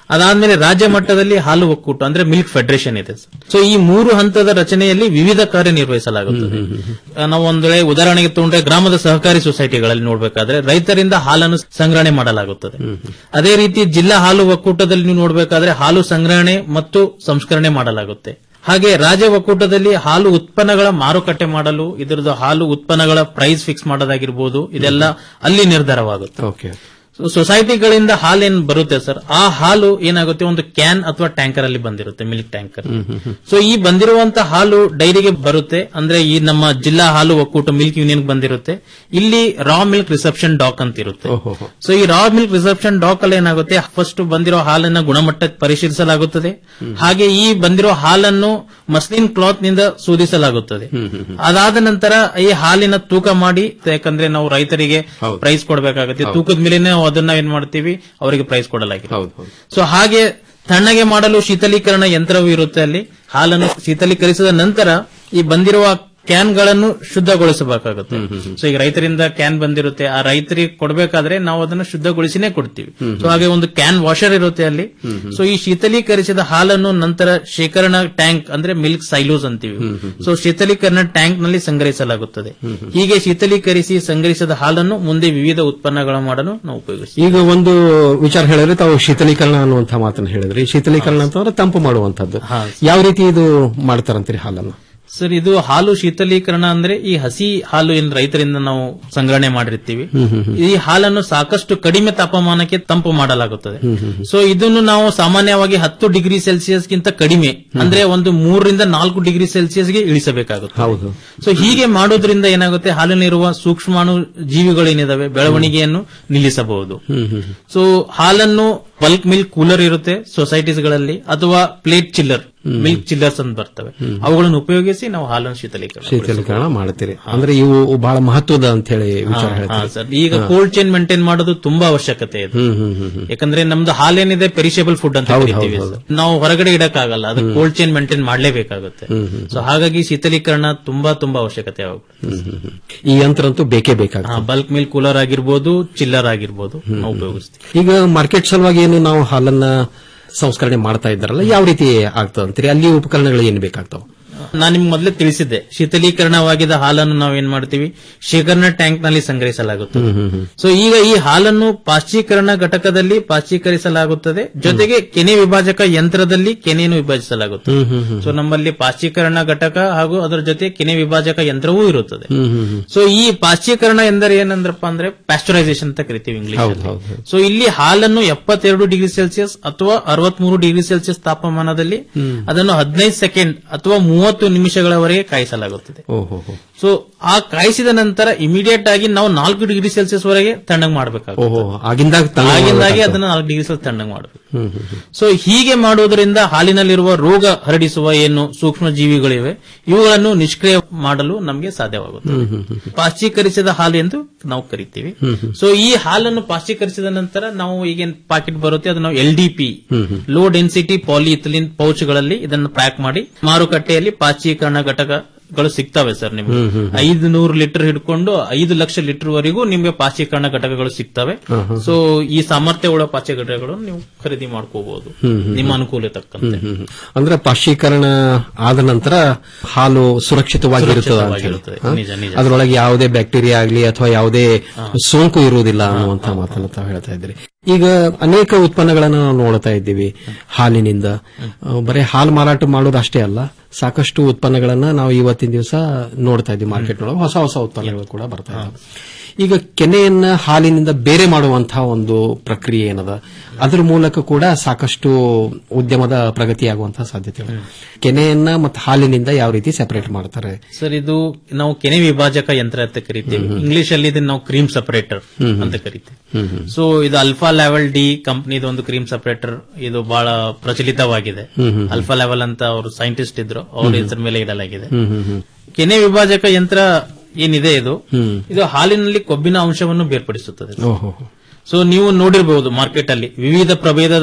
ಅದಾದ್ಮೇಲೆ ರಾಜ್ಯ ಮಟ್ಟದಲ್ಲಿ ಹಾಲು ಒಕ್ಕೂಟ ಅಂದ್ರೆ ಮಿಲ್ಕ್ ಫೆಡರೇಷನ್ ಇದೆ ಸೊ ಈ ಮೂರು ಹಂತದ ರಚನೆಯಲ್ಲಿ ವಿವಿಧ ಕಾರ್ಯನಿರ್ವಹಿಸಲಾಗುತ್ತದೆ ಆ, ನಾವು ಒಂದ್ ವೇಳೆ ಉದಾಹರಣೆಗೆ ತಗೊಂಡ್ರೆ ಗ್ರಾಮದ ಸಹಕಾರಿ ಸೊಸೈಟಿಗಳಲ್ಲಿ ನೋಡ್ಬೇಕಾದ್ರೆ ರೈತರಿಂದ ಹಾಲನ್ನು ಸಂಗ್ರಹಣೆ ಮಾಡಲಾಗುತ್ತದೆ ಅದೇ ರೀತಿ ಜಿಲ್ಲಾ ಹಾಲು ಒಕ್ಕೂಟದಲ್ಲಿ ನೀವು ನೋಡ್ಬೇಕಾದ್ರೆ ಹಾಲು ಸಂಗ್ರಹಣೆ ಮತ್ತು ಸಂಸ್ಕರಣೆ ಮಾಡಲಾಗುತ್ತೆ ಹಾಗೆ ರಾಜ್ಯ ಒಕ್ಕೂಟದಲ್ಲಿ ಹಾಲು ಉತ್ಪನ್ನಗಳ ಮಾರುಕಟ್ಟೆ ಮಾಡಲು ಇದರದ್ದು ಹಾಲು ಉತ್ಪನ್ನಗಳ ಪ್ರೈಸ್ ಫಿಕ್ಸ್ ಮಾಡೋದಾಗಿರ್ಬೋದು ಇದೆಲ್ಲ ಅಲ್ಲಿ ನಿರ್ಧಾರವಾಗುತ್ತೆ ಓಕೆ ಸೊ ಸೊಸೈಟಿಗಳಿಂದ ಹಾಲು ಏನ್ ಬರುತ್ತೆ ಸರ್ ಆ ಹಾಲು ಏನಾಗುತ್ತೆ ಒಂದು ಕ್ಯಾನ್ ಅಥವಾ ಟ್ಯಾಂಕರ್ ಅಲ್ಲಿ ಬಂದಿರುತ್ತೆ ಮಿಲ್ಕ್ ಟ್ಯಾಂಕರ್ ಸೊ ಈ ಬಂದಿರುವಂತ ಹಾಲು ಡೈರಿಗೆ ಬರುತ್ತೆ ಅಂದ್ರೆ ಈ ನಮ್ಮ ಜಿಲ್ಲಾ ಹಾಲು ಒಕ್ಕೂಟ ಮಿಲ್ಕ್ ಯೂನಿಯನ್ ಬಂದಿರುತ್ತೆ ಇಲ್ಲಿ ರಾ ಮಿಲ್ಕ್ ರಿಸೆಪ್ಷನ್ ಡಾಕ್ ಅಂತ ಇರುತ್ತೆ ಸೊ ಈ ರಾ ಮಿಲ್ಕ್ ರಿಸೆಪ್ಷನ್ ಡಾಕ್ ಅಲ್ಲಿ ಏನಾಗುತ್ತೆ ಫಸ್ಟ್ ಬಂದಿರೋ ಹಾಲನ್ನ ಗುಣಮಟ್ಟ ಪರಿಶೀಲಿಸಲಾಗುತ್ತದೆ ಹಾಗೆ ಈ ಬಂದಿರೋ ಹಾಲನ್ನು ಮಸ್ಲಿನ್ ಕ್ಲಾತ್ ನಿಂದ ಶೋಧಿಸಲಾಗುತ್ತದೆ ಅದಾದ ನಂತರ ಈ ಹಾಲಿನ ತೂಕ ಮಾಡಿ ಯಾಕಂದ್ರೆ ನಾವು ರೈತರಿಗೆ ಪ್ರೈಸ್ ಕೊಡಬೇಕಾಗುತ್ತೆ ತೂಕದ ಮೇಲೆ ನಾವು ಅದನ್ನ ಏನ್ ಮಾಡ್ತೀವಿ ಅವರಿಗೆ ಪ್ರೈಸ್ ಕೊಡಲಾಗಿದೆ ಸೊ ಹಾಗೆ ತಣ್ಣಗೆ ಮಾಡಲು ಶೀತಲೀಕರಣ ಯಂತ್ರವೂ ಇರುತ್ತೆ ಅಲ್ಲಿ ಹಾಲನ್ನು ಶೀತಲೀಕರಿಸಿದ ನಂತರ ಈ ಬಂದಿರುವ ಕ್ಯಾನ್ ಗಳನ್ನು ಶುದ್ಧಗೊಳಿಸಬೇಕಾಗುತ್ತೆ ಸೊ ಈಗ ರೈತರಿಂದ ಕ್ಯಾನ್ ಬಂದಿರುತ್ತೆ ಆ ರೈತರಿಗೆ ಕೊಡಬೇಕಾದ್ರೆ ನಾವು ಅದನ್ನ ಶುದ್ಧಗೊಳಿಸಿನೇ ಕೊಡ್ತೀವಿ ಸೊ ಹಾಗೆ ಒಂದು ಕ್ಯಾನ್ ವಾಷರ್ ಇರುತ್ತೆ ಅಲ್ಲಿ ಸೊ ಈ ಶೀತಲೀಕರಿಸಿದ ಹಾಲನ್ನು ನಂತರ ಶೇಖರಣಾ ಟ್ಯಾಂಕ್ ಅಂದ್ರೆ ಮಿಲ್ಕ್ ಸೈಲೋಸ್ ಅಂತೀವಿ ಸೊ ಶೀತಲೀಕರಣ ಟ್ಯಾಂಕ್ ನಲ್ಲಿ ಸಂಗ್ರಹಿಸಲಾಗುತ್ತದೆ ಹೀಗೆ ಶೀತಲೀಕರಿಸಿ ಸಂಗ್ರಹಿಸಿದ ಹಾಲನ್ನು ಮುಂದೆ ವಿವಿಧ ಉತ್ಪನ್ನಗಳ ಮಾಡಲು ನಾವು ಉಪಯೋಗಿಸ್ತೀವಿ ಈಗ ಒಂದು ವಿಚಾರ ಹೇಳಿದ್ರೆ ತಾವು ಶೀತಲೀಕರಣ ಅನ್ನುವಂಥ ಮಾತನ್ನು ಹೇಳಿದ್ರಿ ಶೀತಲೀಕರಣ ಅಂತಂದ್ರೆ ತಂಪು ಮಾಡುವಂತದ್ದು ಯಾವ ರೀತಿ ಇದು ಮಾಡ್ತಾರಂತೀರಿ ಹಾಲನ್ನು ಸರ್ ಇದು ಹಾಲು ಶೀತಲೀಕರಣ ಅಂದ್ರೆ ಈ ಹಸಿ ಹಾಲು ಏನ್ ರೈತರಿಂದ ನಾವು ಸಂಗ್ರಹಣೆ ಮಾಡಿರ್ತೀವಿ ಈ ಹಾಲನ್ನು ಸಾಕಷ್ಟು ಕಡಿಮೆ ತಾಪಮಾನಕ್ಕೆ ತಂಪು ಮಾಡಲಾಗುತ್ತದೆ ಸೊ ಇದನ್ನು ನಾವು ಸಾಮಾನ್ಯವಾಗಿ ಹತ್ತು ಡಿಗ್ರಿ ಸೆಲ್ಸಿಯಸ್ ಗಿಂತ ಕಡಿಮೆ ಅಂದ್ರೆ ಒಂದು ಮೂರರಿಂದ ನಾಲ್ಕು ಡಿಗ್ರಿ ಸೆಲ್ಸಿಯಸ್ಗೆ ಇಳಿಸಬೇಕಾಗುತ್ತೆ ಹೌದು ಸೊ ಹೀಗೆ ಮಾಡೋದ್ರಿಂದ ಏನಾಗುತ್ತೆ ಹಾಲಿನಲ್ಲಿರುವ ಸೂಕ್ಷ್ಮಾಣು ಜೀವಿಗಳೇನಿದಾವೆ ಬೆಳವಣಿಗೆಯನ್ನು ನಿಲ್ಲಿಸಬಹುದು ಸೊ ಹಾಲನ್ನು ಬಲ್ಕ್ ಮಿಲ್ಕ್ ಕೂಲರ್ ಇರುತ್ತೆ ಸೊಸೈಟೀಸ್ ಗಳಲ್ಲಿ ಅಥವಾ ಪ್ಲೇಟ್ ಚಿಲ್ಲರ್ ಮಿಲ್ಕ್ ಚಿಲ್ಲರ್ಸ್ ಅಂತ ಬರ್ತವೆ ಅವುಗಳನ್ನು ಉಪಯೋಗಿಸಿ ನಾವು ಹಾಲನ್ನು ಶೀತಲೀಕರಣ ಶೀತಲೀಕರಣ ಮಾಡ್ತೀರಿ ಅಂದ್ರೆ ಇವು ಬಹಳ ಮಹತ್ವದ ಅಂತ ಹೇಳಿ ವಿಚಾರ ಹಾ, ಹೇಳ್ತೀರಿ ಸರ್ ಈಗ ಕೋಲ್ಡ್ ಚೈನ್ ಮೇಂಟೈನ್ ಮಾಡೋದು ತುಂಬಾ ಅವಶ್ಯಕತೆ ಇದೆ ಹ್ಮ್ ಹ್ಮ್ ಹ್ಮ್ ಹ್ಮ್ ಯಾಕಂದ್ರೆ ನಮ್ದು ಹಾಲೇನಿದೆ ಪೆರಿಷೇಬಲ್ ಫುಡ್ ಅಂತ ಹೌದು, ಕರಿತೀವಿ ಹೌದು, ಸರ್. ನಾವು ಹೊರಗಡೆ ಇಡಕ್ಕಾಗಲ್ಲ ಅದು ಕೋಲ್ಡ್ ಚೈನ್ ಮೇಂಟೈನ್ ಮಾಡಲೇಬೇಕಾಗುತ್ತೆ ಸೊ ಹಾಗಾಗಿ ಶೀತಲೀಕರಣ ತುಂಬಾ ತುಂಬಾ ಅವಶ್ಯಕತೆ ಆಗುತ್ತೆ ಈ ಯಂತ್ರ ಅಂತೂ ಬೇಕೇ ಬೇಕಾಗ್ತದೆ ಬಲ್ಕ್ ಮಿಲ್ಕ್ ಕೂಲರ್ ಆಗಿರ್ಬೋದು ಚಿಲ್ಲರ್ ಆಗಿರ್ಬೋದು ನಾವು ಉಪಯೋಗಿಸ್ತೀವಿ ಈಗ ಮಾರ್ಕೆಟ್ ಸಲುವಾಗಿ ಏನು ನಾವು ಹಾಲನ್ನ ಸಂಸ್ಕರಣೆ ಮಾಡ್ತಾ ಇದ್ದಾರಲ್ಲ ಯಾವ ರೀತಿ ಆಗ್ತದೆ ಅಂತೀರಿ ಅಲ್ಲಿ ಉಪಕರಣಗಳು ಏನು ಬೇಕಾಗ್ತಾವ ನಾನು ನಿಮ್ಗೆ ಮೊದಲೇ ತಿಳಿಸಿದ್ದೆ ಶೀತಲೀಕರಣವಾಗಿದ್ದ ಹಾಲನ್ನು ನಾವು ಏನ್ ಮಾಡ್ತೀವಿ ಶೇಖರಣಾ ಟ್ಯಾಂಕ್ ನಲ್ಲಿ ಸಂಗ್ರಹಿಸಲಾಗುತ್ತದೆ ಸೊ ಈಗ ಈ ಹಾಲನ್ನು ಪಾಶ್ಚೀಕರಣ ಘಟಕದಲ್ಲಿ ಪಾಶ್ಚೀಕರಿಸಲಾಗುತ್ತದೆ ಜೊತೆಗೆ ಕೆನೆ ವಿಭಾಜಕ ಯಂತ್ರದಲ್ಲಿ ಕೆನೆಯನ್ನು ವಿಭಜಿಸಲಾಗುತ್ತದೆ ಸೊ ನಮ್ಮಲ್ಲಿ ಪಾಶ್ಚೀಕರಣ ಘಟಕ ಹಾಗೂ ಅದರ ಜೊತೆ ಕೆನೆ ವಿಭಾಜಕ ಯಂತ್ರವೂ ಇರುತ್ತದೆ ಸೊ ಈ ಪಾಶ್ಚೀಕರಣ ಎಂದರೆ ಏನಂದ್ರಪ್ಪ ಅಂದ್ರೆ ಪ್ಯಾಸ್ಚರೈಸೇಷನ್ ಅಂತ ಕರಿತೀವಿ ಇಂಗ್ಲಿಷ್ ಸೊ ಇಲ್ಲಿ ಹಾಲನ್ನು ಎಪ್ಪತ್ತೆರಡು ಡಿಗ್ರಿ ಸೆಲ್ಸಿಯಸ್ ಅಥವಾ ಅರವತ್ಮೂರು ಡಿಗ್ರಿ ಸೆಲ್ಸಿಯಸ್ ತಾಪಮಾನದಲ್ಲಿ ಅದನ್ನು ಹದಿನೈದು ಸೆಕೆಂಡ್ ಅಥವಾ ಮೂವತ್ತು ನಿಮಿಷಗಳವರೆಗೆ ಕಾಯಿಸಲಾಗುತ್ತದೆ ಓಹೋ ಸೊ ಆ ಕಾಯಿಸಿದ ನಂತರ ಇಮಿಡಿಯೇಟ್ ಆಗಿ ನಾವು ನಾಲ್ಕು ಡಿಗ್ರಿ ಸೆಲ್ಸಿಯಸ್ ವರೆಗೆ ತಣ್ಣಗೆ ಮಾಡಬೇಕಾಗುತ್ತೆ ಓಹೋ ಆಗಿಂದಾಗ ತಣ್ಣಗೆ ಆಗಿಂದಾಗಿ ಮಾಡ್ಬೇಕಾಗ್ತದೆ. ಅದನ್ನ ನಾಲ್ಕು ಡಿಗ್ರಿ ಸೆಲ್ಸಿಯಸ್ ತಣ್ಣಗೆ ಮಾಡಬೇಕು ಹ್ಮ್ ಹ್ಮ್ ಹ್ಮ್. ಸೊ ಹೀಗೆ ಮಾಡುವುದರಿಂದ ಹಾಲಿನಲ್ಲಿರುವ ರೋಗ ಹರಡಿಸುವ ಏನು ಸೂಕ್ಷ್ಮ ಜೀವಿಗಳಿವೆ ಇವುಗಳನ್ನು ನಿಷ್ಕ್ರಿಯ ಮಾಡಲು ನಮಗೆ ಸಾಧ್ಯವಾಗುತ್ತದೆ ಹ್ಮ್ ಹ್ಮ್ ಹ್ಮ್. ಪಾಶ್ಚೀಕರಿಸಿದ ಹಾಲು ಎಂದು ನಾವು ಕರಿತೀವಿ ಹ್ಮ್ ಹ್ಮ್. ಸೊ ಈ ಹಾಲನ್ನು ಪಾಶ್ಚೀಕರಿಸಿದ ನಂತರ ನಾವು ಈಗೇನ್ ಪಾಕೆಟ್ ಬರುತ್ತೆ ಅದನ್ನು L D P hmm hmm. Low density polyethylene ಪೌಚ್ಗಳಲ್ಲಿ ಇದನ್ನು ಪ್ಯಾಕ್ ಮಾಡಿ ಮಾರುಕಟ್ಟೆಯಲ್ಲಿ ಪಾಶ್ಚೀಕರಣ ಘಟಕಗಳು ಸಿಗ್ತವೆ ಸರ್ ನಿಮ್ಗೆ ಹ್ಮ್ ಹ್ಮ್ ಹ್ಮ್. ಐದು ನೂರು ಲೀಟರ್ ಹಿಡ್ಕೊಂಡು ಐದು ಲಕ್ಷ ಲೀಟರ್ ವರೆಗೂ ನಿಮ್ಗೆ ಪಾಶ್ಚೀಕರಣ ಘಟಕಗಳು ಸಿಗ್ತವೆ ಹ್ಮ್ ಹ್ಮ್. ಸೊ ಈ ಸಾಮರ್ಥ್ಯ ಉಳ್ಳ ಪಾಚ್ಯ ಘಟಕಗಳನ್ನು ನೀವು ಖರೀದಿ ಮಾಡ್ಕೋಬಹುದು ಹ್ಮ್ ಹ್ಮ್. ನಿಮ್ಮ ಅನುಕೂಲ ತಕ್ಕಂತೆ ಹ್ಮ್ ಹ್ಮ್ ಹ್ಮ್. ಅಂದ್ರೆ ಪಾಶ್ಚೀಕರಣ ಆದ ನಂತರ ಹಾಲು ಸುರಕ್ಷಿತವಾಗಿರುತ್ತದೆ ಅಂತ ಹೇಳಿ. ಸುರಕ್ಷಿತವಾಗಿರುತ್ತದೆ. ಹಾ? ನಿಜ, ನಿಜ. ಅದರೊಳಗೆ ಯಾವುದೇ ಬ್ಯಾಕ್ಟೀರಿಯಾ ಆಗಲಿ ಅಥವಾ ಯಾವುದೇ ಸೋಂಕು ಇರುವುದಿಲ್ಲ ಅನ್ನುವಂತ ಮಾತನ್ನು ತಾವು ಹೇಳ್ತಾ ಇದ್ರಿ ಈಗ ಅನೇಕ ಉತ್ಪನ್ನಗಳನ್ನು ನಾವು ನೋಡ್ತಾ ಇದ್ದೀವಿ ಹಾಲಿನಿಂದ ಆ, ಬರೀ ಹಾಲು ಮಾರಾಟ ಮಾಡೋದು ಅಷ್ಟೇ ಅಲ್ಲ ಸಾಕಷ್ಟು ಉತ್ಪನ್ನಗಳನ್ನ ನಾವು ಇವತ್ತಿನ ದಿವಸ ನೋಡ್ತಾ ಇದ್ದೀವಿ ಮಾರ್ಕೆಟ್ ಒಳಗೆ ಹೊಸ ಹೊಸ ಉತ್ಪನ್ನಗಳು ಕೂಡ ಬರ್ತಾ ಇದ್ದಾವೆ ಈಗ ಕೆನೆಯನ್ನ ಹಾಲಿನಿಂದ ಬೇರೆ ಮಾಡುವಂತಹ ಒಂದು ಪ್ರಕ್ರಿಯೆ ಏನದ ಅದರ ಮೂಲಕ ಕೂಡ ಸಾಕಷ್ಟು ಉದ್ಯಮದ ಪ್ರಗತಿಯಾಗುವಂತಹ ಸಾಧ್ಯತೆಗಳು ಕೆನೆಯನ್ನ ಮತ್ತು ಹಾಲಿನಿಂದ ಯಾವ ರೀತಿ ಸೆಪರೇಟ್ ಮಾಡ್ತಾರೆ ಸರ್ ಇದು ನಾವು ಕೆನೆ ವಿಭಾಜಕ ಯಂತ್ರ ಅಂತ ಕರಿತೀವಿ ಇಂಗ್ಲಿಷ್ ಅಲ್ಲಿ ಇದನ್ನ ನಾವು ಕ್ರೀಮ್ ಸಪರೇಟರ್ ಹ್ಮ್. ಅಂತ ಕರಿತೀವಿ ಹ್ಮ್ ಹ್ಮ್. ಸೊ ಇದು ಅಲ್ಫಾ ಲೆವೆಲ್ ಡಿ ಕಂಪನಿದ ಒಂದು ಕ್ರೀಮ್ ಸಪರೇಟರ್ ಇದು ಬಹಳ ಪ್ರಚಲಿತವಾಗಿದೆ ಹ್ಮ್ ಹ್ಮ್. ಅಲ್ಫಾ ಲೆವೆಲ್ ಅಂತ ಅವರು ಸೈಂಟಿಸ್ಟ್ ಇದ್ರು ಅವ್ರ ಹ್ಮ್. ಹೆಸರ ಮೇಲೆ ಇಡಲಾಗಿದೆ ಹ್ಮ್ ಹ್ಮ್ ಹ್ಮ್. ಕೆನೆ ವಿಭಾಜಕ ಯಂತ್ರ ಏನಿದೆ ಇದು ಹ್ಮ್. ಇದು ಹಾಲಿನಲ್ಲಿ ಕೊಬ್ಬಿನ ಅಂಶವನ್ನು ಬೇರ್ಪಡಿಸುತ್ತದೆ ಓಹೋ ಸೊ ನೀವು ನೋಡಿರಬಹುದು ಮಾರ್ಕೆಟ್ ಅಲ್ಲಿ ವಿವಿಧ ಪ್ರಭೇದದ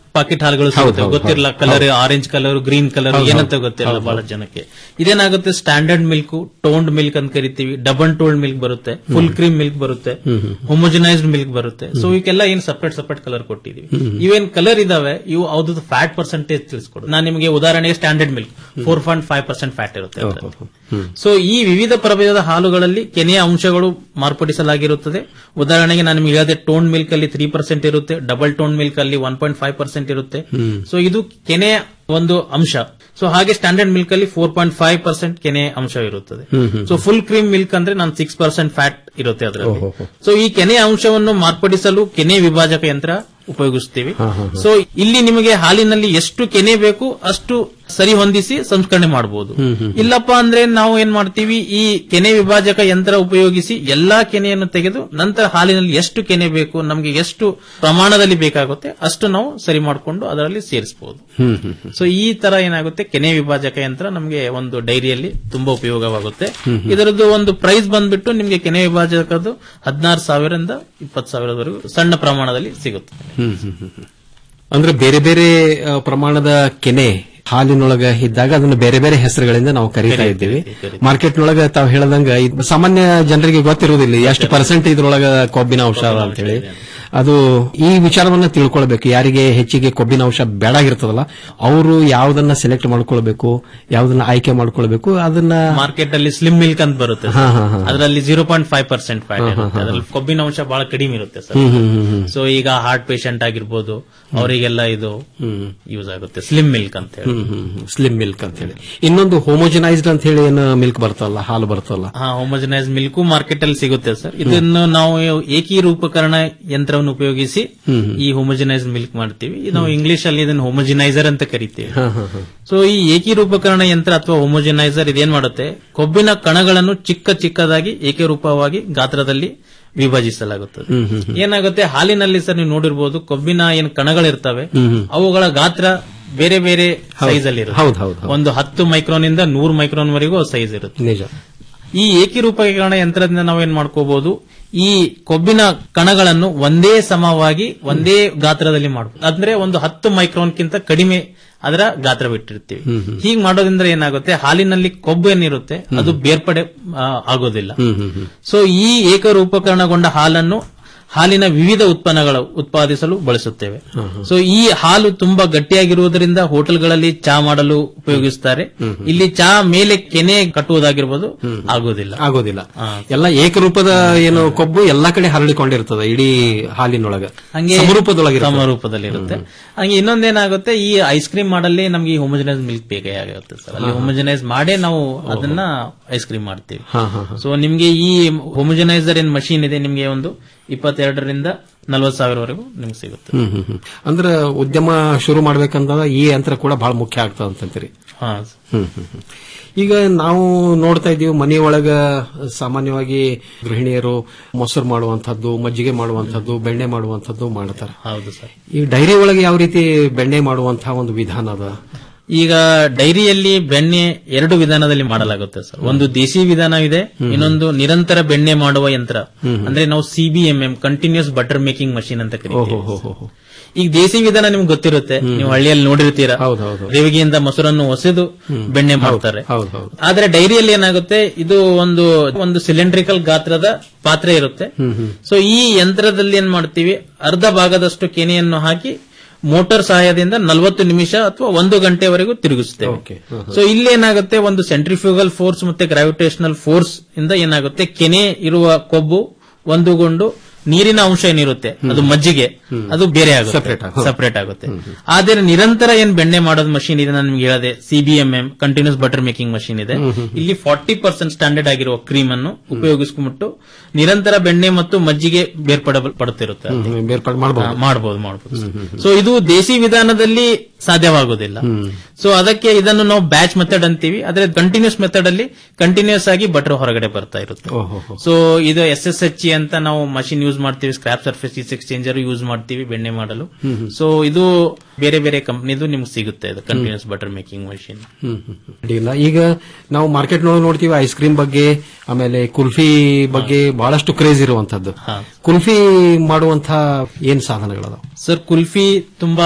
ಪಾಕೆಟ್ ಹಾಲುಗಳು ಹೌದು, ಸಿಗುತ್ತೆ ಹೌದು, ಗೊತ್ತಿರಲ್ಲ ಹೌದು. Colour orange colour green colour ಹೌದು, ಏನಂತ ಹೌದು. ಗೊತ್ತಿರಲ್ಲ ಹೌದು, ಬಹಳ ಹೌದು. ಜನಕ್ಕೆ ಇದೇನಾಗುತ್ತೆ ಸ್ಟ್ಯಾಂಡರ್ಡ್ ಮಿಲ್ಕ್ ಟೋನ್ಡ್ ಮಿಲ್ಕ್ ಅಂತ ಕರಿತೀವಿ ಡಬಲ್ ಟೋಲ್ಡ್ ಮಿಲ್ಕ್ ಬರುತ್ತೆ ಫುಲ್ ಕ್ರೀಮ್ ಮಿಲ್ಕ್ ಬರುತ್ತೆ ಹೋಮೋಜನೈಸ್ಡ್ ಮಿಲ್ಕ್ ಬರುತ್ತೆ ಸೊ ಇವಕ್ಕೆಲ್ಲ ಏನ್ ಸಪರೇಟ್ ಸಪರೇಟ್ ಕಲರ್ ಕೊಟ್ಟಿದೀವಿ ಇವೇನ್ ಕಲರ್ ಇದಾವೆ ಇವು ಅವ್ರದ್ದು ಫ್ಯಾಟ್ ಪರ್ಸೆಂಟೇಜ್ ತಿಳಿಸ್ಕೊಡು ನಾನು ನಿಮಗೆ ಉದಾಹರಣೆಗೆ standard milk four point five percent fat ಇರುತ್ತೆ ಅದ್ರಲ್ಲಿ. ಸೊ ಈ ವಿವಿಧ ಪ್ರಭೇದದ ಹಾಲುಗಳಲ್ಲಿ ಕೆನೆಯ ಅಂಶಗಳು ಮಾರ್ಪಡಿಸಲಾಗಿರುತ್ತದೆ ಉದಾಹರಣೆಗೆ ನಾನು ನಿಮಗೆ ಹೇಳಿದೆ ಟೋನ್ ಮಿಲ್ಕ್ ಅಲ್ಲಿ ತ್ರೀ ಪರ್ಸೆಂಟ್ ಇರುತ್ತೆ ಡಬಲ್ ಟೋನ್ ಮಿಲ್ಕ್ ಅಲ್ಲಿ ಒನ್ ಪಾಯಿಂಟ್ ಫೈವ್ ಪರ್ಸೆಂಟ್ ಇರುತ್ತೆ ಸೊ ಇದು ಕೆನೆಯ ಒಂದು ಅಂಶ ಸೊ ಹಾಗೆ ಸ್ಟ್ಯಾಂಡರ್ಡ್ ಮಿಲ್ಕ್ ಅಲ್ಲಿ ಫೋರ್ ಪಾಯಿಂಟ್ ಫೈವ್ ಪರ್ಸೆಂಟ್ ಕೆನೆ ಅಂಶ ಇರುತ್ತದೆ ಸೊ ಫುಲ್ ಕ್ರೀಮ್ ಮಿಲ್ಕ್ ಅಂದ್ರೆ ನಾನು ಸಿಕ್ಸ್ ಪರ್ಸೆಂಟ್ ಫ್ಯಾಟ್ ಇರುತ್ತೆ ಅದರಲ್ಲಿ ಸೊ ಈ ಕೆನೆ ಅಂಶವನ್ನು ಮಾರ್ಪಡಿಸಲು ಕೆನೆ ವಿಭಾಜಕ ಯಂತ್ರ ಉಪಯೋಗಿಸ್ತೀವಿ ಸೊ ಇಲ್ಲಿ ನಿಮಗೆ ಹಾಲಿನಲ್ಲಿ ಎಷ್ಟು ಕೆನೆ ಬೇಕು ಅಷ್ಟು ಸರಿ ಹೊಂದಿಸಿ ಸಂಸ್ಕರಣೆ ಮಾಡಬಹುದು ಇಲ್ಲಪ್ಪ ಅಂದ್ರೆ ನಾವು ಏನ್ ಮಾಡ್ತೀವಿ ಈ ಕೆನೆ ವಿಭಾಜಕ ಯಂತ್ರ ಉಪಯೋಗಿಸಿ ಎಲ್ಲಾ ಕೆನೆಯನ್ನು ತೆಗೆದು ನಂತರ ಹಾಲಿನಲ್ಲಿ ಎಷ್ಟು ಕೆನೆ ಬೇಕು ನಮಗೆ ಎಷ್ಟು ಪ್ರಮಾಣದಲ್ಲಿ ಬೇಕಾಗುತ್ತೆ ಅಷ್ಟು ನಾವು ಸರಿ ಮಾಡಿಕೊಂಡು ಅದರಲ್ಲಿ ಸೇರಿಸಬಹುದು ಸೊ ಈ ತರ ಏನಾಗುತ್ತೆ ಕೆನೆ ವಿಭಾಜಕ ಯಂತ್ರ ನಮಗೆ ಒಂದು ಡೈರಿಯಲ್ಲಿ ತುಂಬಾ ಉಪಯೋಗವಾಗುತ್ತೆ ಇದರದ್ದು ಒಂದು ಪ್ರೈಸ್ ಬಂದ್ಬಿಟ್ಟು ನಿಮಗೆ ಕೆನೆ ವಿಭಾಜಕದ್ದು ಹದಿನಾರು ಸಾವಿರದಿಂದ ಇಪ್ಪತ್ತು ಸಾವಿರದವರೆಗೂ ಸಣ್ಣ ಪ್ರಮಾಣದಲ್ಲಿ ಸಿಗುತ್ತೆ ಹ್ಮ್ ಹ್ಮ್ ಹ್ಮ್ ಹ್ಮ್. ಅಂದ್ರೆ ಬೇರೆ ಬೇರೆ ಆ, ಪ್ರಮಾಣದ ಕೆನೆ ಹಾಲಿನೊಳಗ ಇದ್ದಾಗ ಅದನ್ನ ಬೇರೆ ಬೇರೆ ಹೆಸರುಗಳಿಂದ ನಾವು ಕರೀತಾ ಇದ್ದೀವಿ ಮಾರ್ಕೆಟ್ನೊಳಗ ತಾವು ಹೇಳದಂಗ ಇದ್ ಸಾಮಾನ್ಯ ಜನರಿಗೆ ಗೊತ್ತಿರುವುದಿಲ್ಲ ಎಷ್ಟು ಪರ್ಸೆಂಟ್ ಇದ್ರೊಳಗ ಕೊಬ್ಬಿನ ಅಂಶ ಅದ ಅಂತೇಳಿ ಅದು ಈ ವಿಚಾರವನ್ನ ತಿಳ್ಕೊಳ್ಬೇಕು ಯಾರಿಗೆ ಹೆಚ್ಚಿಗೆ ಕೊಬ್ಬಿನ ಅಂಶ ಬೇಡಾಗಿರ್ತದಲ್ಲ ಅವರು ಯಾವ್ದನ್ನ ಸೆಲೆಕ್ಟ್ ಮಾಡ್ಕೊಳ್ಬೇಕು ಯಾವ್ದನ್ನ ಆಯ್ಕೆ ಮಾಡ್ಕೊಳ್ಬೇಕು ಅದನ್ನ ಮಾರ್ಕೆಟ್ ಅಲ್ಲಿ ಸ್ಲಿಮ್ ಮಿಲ್ಕ್ ಅಂತ ಬರುತ್ತೆ ಹಾ, ಹಾ, ಹಾ. ಅದರಲ್ಲಿ zero point five percent fat ಹಾ, ಹಾ, ಇರುತ್ತೆ ಹಾ. ಅದರಲ್ಲಿ ಕೊಬ್ಬಿನ ಅಂಶ ಬಹಳ ಕಡಿಮೆ ಇರುತ್ತೆ ಸರ್ ಹ್ಮ್, ಹ್ಮ್, ಹ್ಮ್, ಹ್ಮ್. ಸೊ ಈಗ ಹಾರ್ಟ್ ಪೇಷಂಟ್ ಆಗಿರ್ಬೋದು ಅವರಿಗೆಲ್ಲ ಇದು ಯೂಸ್ ಆಗುತ್ತೆ ಸ್ಲಿಮ್ ಮಿಲ್ಕ್ ಅಂತ ಹೇಳಿ ಸ್ಲಿಮ್ ಮಿಲ್ಕ್ ಅಂತ ಹೇಳಿ ಇನ್ನೊಂದು ಹೋಮೋಜನೈಸ್ಡ್ ಅಂತ ಹೇಳಿ ಏನು ಮಿಲ್ಕ್ ಬರ್ತಲ್ಲ ಹಾಲು ಬರ್ತಲ್ಲ ಹಾ ಹೋಮೋಜನೈಸ್ ಮಿಲ್ಕು ಮಾರ್ಕೆಟ್ ಅಲ್ಲಿ ಸಿಗುತ್ತೆ ಸರ್ ಇದನ್ನು ನಾವು ಏಕೀರೂಪಕರಣ ಯಂತ್ರವನ್ನು ಉಪಯೋಗಿಸಿ ಹ್ಮ್. ಈ ಹೋಮೋಜನೈಸ್ ಮಿಲ್ಕ್ ಮಾಡ್ತೀವಿ ಇದು ನಾವು ಇಂಗ್ಲಿಷ್ ಅಲ್ಲಿ ಇದನ್ನು ಹೋಮೋಜಿನೈಸರ್ ಅಂತ ಕರಿತೀವಿ ಹಾ, ಹಾ, ಹಾ. ಸೊ ಈ ಏಕೀರೂಪಕರಣ ಯಂತ್ರ ಅಥವಾ ಹೋಮೋಜಿನೈಸರ್ ಇದೇನ್ ಮಾಡುತ್ತೆ ಕೊಬ್ಬಿನ ಕಣಗಳನ್ನು ಚಿಕ್ಕ ಚಿಕ್ಕದಾಗಿ ಏಕರೂಪವಾಗಿ ಗಾತ್ರದಲ್ಲಿ ವಿಭಜಿಸಲಾಗುತ್ತದೆ ಹ್ಮ್, ಹ್ಮ್, ಹ್ಮ್. ಏನಾಗುತ್ತೆ ಹಾಲಿನಲ್ಲಿ ಸರ್ ನೀವು ನೋಡಿರ್ಬೋದು ಕೊಬ್ಬಿನ ಏನ್ ಕಣಗಳಿರ್ತವೆ ಹ್ಮ್, ಹ್ಮ್. ಅವುಗಳ ಗಾತ್ರ ಬೇರೆ ಬೇರೆ ಹೌದು. ಸೈಜ್ ಅಲ್ಲಿ ಹೌದು, ಇರುತ್ತೆ ಹೌದು, ಹೌದು. ಒಂದು ಹತ್ತು ಮೈಕ್ರೋನ್ ಇಂದ ನೂರು ಮೈಕ್ರೋನ್ ವರೆಗೂ ಸೈಜ್ ಇರುತ್ತೆ ನಿಜ ಈ ಏಕೀರೂಪೀಕರಣ ಯಂತ್ರದಿಂದ ನಾವೇನ್ ಮಾಡ್ಕೋಬಹುದು ಈ ಕೊಬ್ಬಿನ ಕಣಗಳನ್ನು ಒಂದೇ ಸಮವಾಗಿ ಒಂದೇ ಗಾತ್ರದಲ್ಲಿ ಮಾಡಬಹುದು ಅಂದ್ರೆ ಒಂದು ಹತ್ತು ಮೈಕ್ರೋನ್ಗಿಂತ ಕಡಿಮೆ ಅದರ ಗಾತ್ರ ಬಿಟ್ಟಿರ್ತೀವಿ ಹೀಗ್ ಮಾಡೋದ್ರಿಂದ ಏನಾಗುತ್ತೆ ಹಾಲಿನಲ್ಲಿ ಕೊಬ್ಬು ಏನಿರುತ್ತೆ ಅದು ಬೇರ್ಪಡೆ ಆ, ಆಗೋದಿಲ್ಲ ಹ್ಮ್, ಹ್ಮ್, ಹ್ಮ್. ಸೊ ಈ ಏಕರೂಪಕರಣಗೊಂಡ ಹಾಲನ್ನು ಹಾಲಿನ ವಿವಿಧ ಉತ್ಪನ್ನಗಳು ಉತ್ಪಾದಿಸಲು ಬಳಸುತ್ತೇವೆ ಸೊ ಈ ಹಾಲು ತುಂಬಾ ಗಟ್ಟಿಯಾಗಿರುವುದರಿಂದ ಹೋಟೆಲ್ಗಳಲ್ಲಿ ಚಾ ಮಾಡಲು ಉಪಯೋಗಿಸುತ್ತಾರೆ ಇಲ್ಲಿ ಚಾ ಮೇಲೆ ಕೆನೆ ಕಟ್ಟುವುದಾಗಿರ್ಬೋದು ಆಗೋದಿಲ್ಲ ಆಗೋದಿಲ್ಲ ಎಲ್ಲ ಏಕರೂಪದ ಏನು ಕೊಬ್ಬು ಎಲ್ಲಾ ಕಡೆ ಹರಡಿಕೊಂಡಿರ್ತದೆ ಇಡೀ ಹಾಲಿನೊಳಗ ಹಂಗೆ ಸಮರೂಪದೊಳಗೆ ಸಮರೂಪದಲ್ಲಿ ಇರುತ್ತೆ ಹಂಗೆ ಇನ್ನೊಂದೇನಾಗುತ್ತೆ ಈ ಐಸ್ ಕ್ರೀಮ್ ಮಾಡಲ್ಲಿ ನಮ್ಗೆ ಈ ಹೋಮೋಜನೈಸ್ ಮಿಲ್ಕ್ ಬೇಕಾಗುತ್ತೆ ಸರ್ ಅಲ್ಲಿ ಹೋಮೋಜನೈಸ್ ಮಾಡೇ ನಾವು ಅದನ್ನ ಐಸ್ ಕ್ರೀಮ್ ಮಾಡ್ತೀವಿ ಹಾ, ಹಾ, ಹಾ. ಸೊ ನಿಮ್ಗೆ ಈ ಹೋಮೋಜನೈಸರ್ ಏನ್ ಮಷೀನ್ ಇದೆ ನಿಮ್ಗೆ ಒಂದು ಇಪ್ಪತ್ತೆರಡರಿಂದ ನಲ್ವತ್ತು ಸಾವಿರವರೆಗೂ ನಿಮ್ಗೆ ಸಿಗುತ್ತೆ ಹ್ಮ್ ಹ್ಮ್ ಹ್ಮ್. ಅಂದ್ರ ಉದ್ಯಮ ಶುರು ಮಾಡ್ಬೇಕಂದಾಗ ಈ ಯಂತ್ರ ಕೂಡ ಬಹಳ ಮುಖ್ಯ ಆಗ್ತದ ಅಂತಂತೀರಿ ಹಾ ಹ್ಮ್ ಹ್ಮ್ ಹ್ಮ್. ಈಗ ನಾವು ನೋಡ್ತಾ ಇದೀವಿ ಮನೆಯೊಳಗ ಸಾಮಾನ್ಯವಾಗಿ ಗೃಹಿಣಿಯರು ಮೊಸರು ಮಾಡುವಂತದ್ದು ಮಜ್ಜಿಗೆ ಮಾಡುವಂತದ್ದು ಬೆಣ್ಣೆ ಮಾಡುವಂತದ್ದು ಮಾಡ್ತಾರೆ ಹೌದು ಸರ್ ಈ ಡೈರಿ ಒಳಗೆ ಯಾವ ರೀತಿ ಬೆಣ್ಣೆ ಮಾಡುವಂತಹ ಒಂದು ವಿಧಾನ ಅದ ಈಗ ಡೈರಿಯಲ್ಲಿ ಬೆಣ್ಣೆ ಎರಡು ವಿಧಾನದಲ್ಲಿ ಮಾಡಲಾಗುತ್ತೆ ಸರ್ ಒಂದು ದೇಸಿ ವಿಧಾನ ಇದೆ ಇನ್ನೊಂದು ನಿರಂತರ ಬೆಣ್ಣೆ ಮಾಡುವ ಯಂತ್ರ ಅಂದ್ರೆ ನಾವು CBMM continuous butter making machine ಅಂತ ಕರಿತೀವಿ ಈಗ ದೇಸಿ ವಿಧಾನ ನಿಮ್ಗೆ ಗೊತ್ತಿರುತ್ತೆ ನೀವು ಹಳ್ಳಿಯಲ್ಲಿ ನೋಡಿರ್ತೀರಾ ದೇವಿಗೆಯಿಂದ ಮೊಸರನ್ನು ಹೊಸೆದು ಬೆಣ್ಣೆ ಮಾಡ್ತಾರೆ ಆದ್ರೆ ಡೈರಿಯಲ್ಲಿ ಏನಾಗುತ್ತೆ ಇದು ಒಂದು ಒಂದು ಸಿಲಿಂಡ್ರಿಕಲ್ ಗಾತ್ರದ ಪಾತ್ರೆ ಇರುತ್ತೆ ಸೊ ಈ ಯಂತ್ರದಲ್ಲಿ ಏನ್ ಮಾಡ್ತೀವಿ ಅರ್ಧ ಭಾಗದಷ್ಟು ಕೆನೆಯನ್ನು ಹಾಕಿ ಮೋಟಾರ್ ಸಹಾಯದಿಂದ ನಲವತ್ತು ನಿಮಿಷ ಅಥವಾ ಒಂದು ಗಂಟೆವರೆಗೂ ತಿರುಗಿಸುತ್ತೇವೆ ಸೊ ಇಲ್ಲಿ ಏನಾಗುತ್ತೆ ಒಂದು ಸೆಂಟ್ರಿಫ್ಯೂಗಲ್ ಫೋರ್ಸ್ ಮತ್ತೆ ಗ್ರಾವಿಟೇಷನಲ್ ಫೋರ್ಸ್ ಇಂದ ಏನಾಗುತ್ತೆ ಕೆನೆ ಇರುವ ಕೊಬ್ಬು ಒಂದುಗೊಂಡು ನೀರಿನ ಅಂಶ ಏನಿರುತ್ತೆ ಅದು ಮಜ್ಜಿಗೆ ಅದು ಬೇರೆ ಆಗುತ್ತೆ ಸಪರೇಟ್ ಆಗುತ್ತೆ ಆದ್ರೆ ನಿರಂತರ ಏನ್ ಬೆಣ್ಣೆ ಮಾಡೋದ್ ಮಷೀನ್ ಇದೆ ನಾನು ನಿಮ್ಗೆ ಹೇಳಿದೆ CBMM continuous butter making machine ಇದೆ ಇಲ್ಲಿ ಫಾರ್ಟಿ ಪರ್ಸೆಂಟ್ ಸ್ಟ್ಯಾಂಡರ್ಡ್ ಆಗಿರುವ ಕ್ರೀಮ್ ಅನ್ನು ಉಪಯೋಗಿಸ್ಕೊಂಡ್ಬಿಟ್ಟು ನಿರಂತರ ಬೆಣ್ಣೆ ಮತ್ತು ಮಜ್ಜಿಗೆ ಬೇರ್ಪಡ ಪಡುತ್ತಿರುತ್ತೆ ಅಲ್ಲಿ. ಬೇರ್ಪಾಡು ಮಾಡಬಹುದು ಹಾ, ಮಾಡ್ಬೋದು ಮಾಡ್ಬೋದು ಸೊ ಇದು ದೇಸಿ ವಿಧಾನದಲ್ಲಿ ಸಾಧ್ಯವಾಗುವುದಿಲ್ಲ ಸೊ ಅದಕ್ಕೆ ಇದನ್ನು ನಾವು ಬ್ಯಾಚ್ ಮೆಥಡ್ ಅಂತೀವಿ ಆದ್ರೆ ಕಂಟಿನ್ಯೂಸ್ ಮೆಥಡ್ ಅಲ್ಲಿ ಕಂಟಿನ್ಯೂಸ್ ಆಗಿ ಬಟರ್ ಹೊರಗಡೆ ಬರ್ತಾ ಇರುತ್ತೆ ಸೊ ಇದು ಎಸ್ ಎಸ್ ಎಚ್ ಅಂತ ನಾವು ಮಷಿನ್ ಯೂಸ್ ಮಾಡ್ತೀವಿ scrape surface is exchanger use ಮಾಡ್ತೀವಿ ಬೆಣ್ಣೆ ಮಾಡಲು ಸೊ ಇದು ಬೇರೆ ಬೇರೆ ಕಂಪನಿದು ನಿಮ್ಗೆ ಸಿಗುತ್ತೆ ಇದು ಕಂಟಿನ್ಯೂಸ್ ಬಟರ್ ಮೇಕಿಂಗ್ ಮಷಿನ್ ಹ್ಮ್ ಹ್ಮ್ ಹ್ಮ್. ಅಡ್ಡಿಯಿಲ್ಲ ಈಗ ನಾವು ಮಾರ್ಕೆಟ್ ನೊಳಗೆ ನೋಡ್ತೀವಿ ಐಸ್ ಕ್ರೀಮ್ ಬಗ್ಗೆ ಆಮೇಲೆ ಕುಲ್ಫಿ ಬಗ್ಗೆ ಬಹಳಷ್ಟು ಕ್ರೇಜ್ ಇರುವಂತದ್ದು ಕುಲ್ಫಿ ಮಾಡುವಂತ ಏನ್ ಸಾಧನಗಳದಾವ ಸರ್ ಕುಲ್ಫಿ ತುಂಬಾ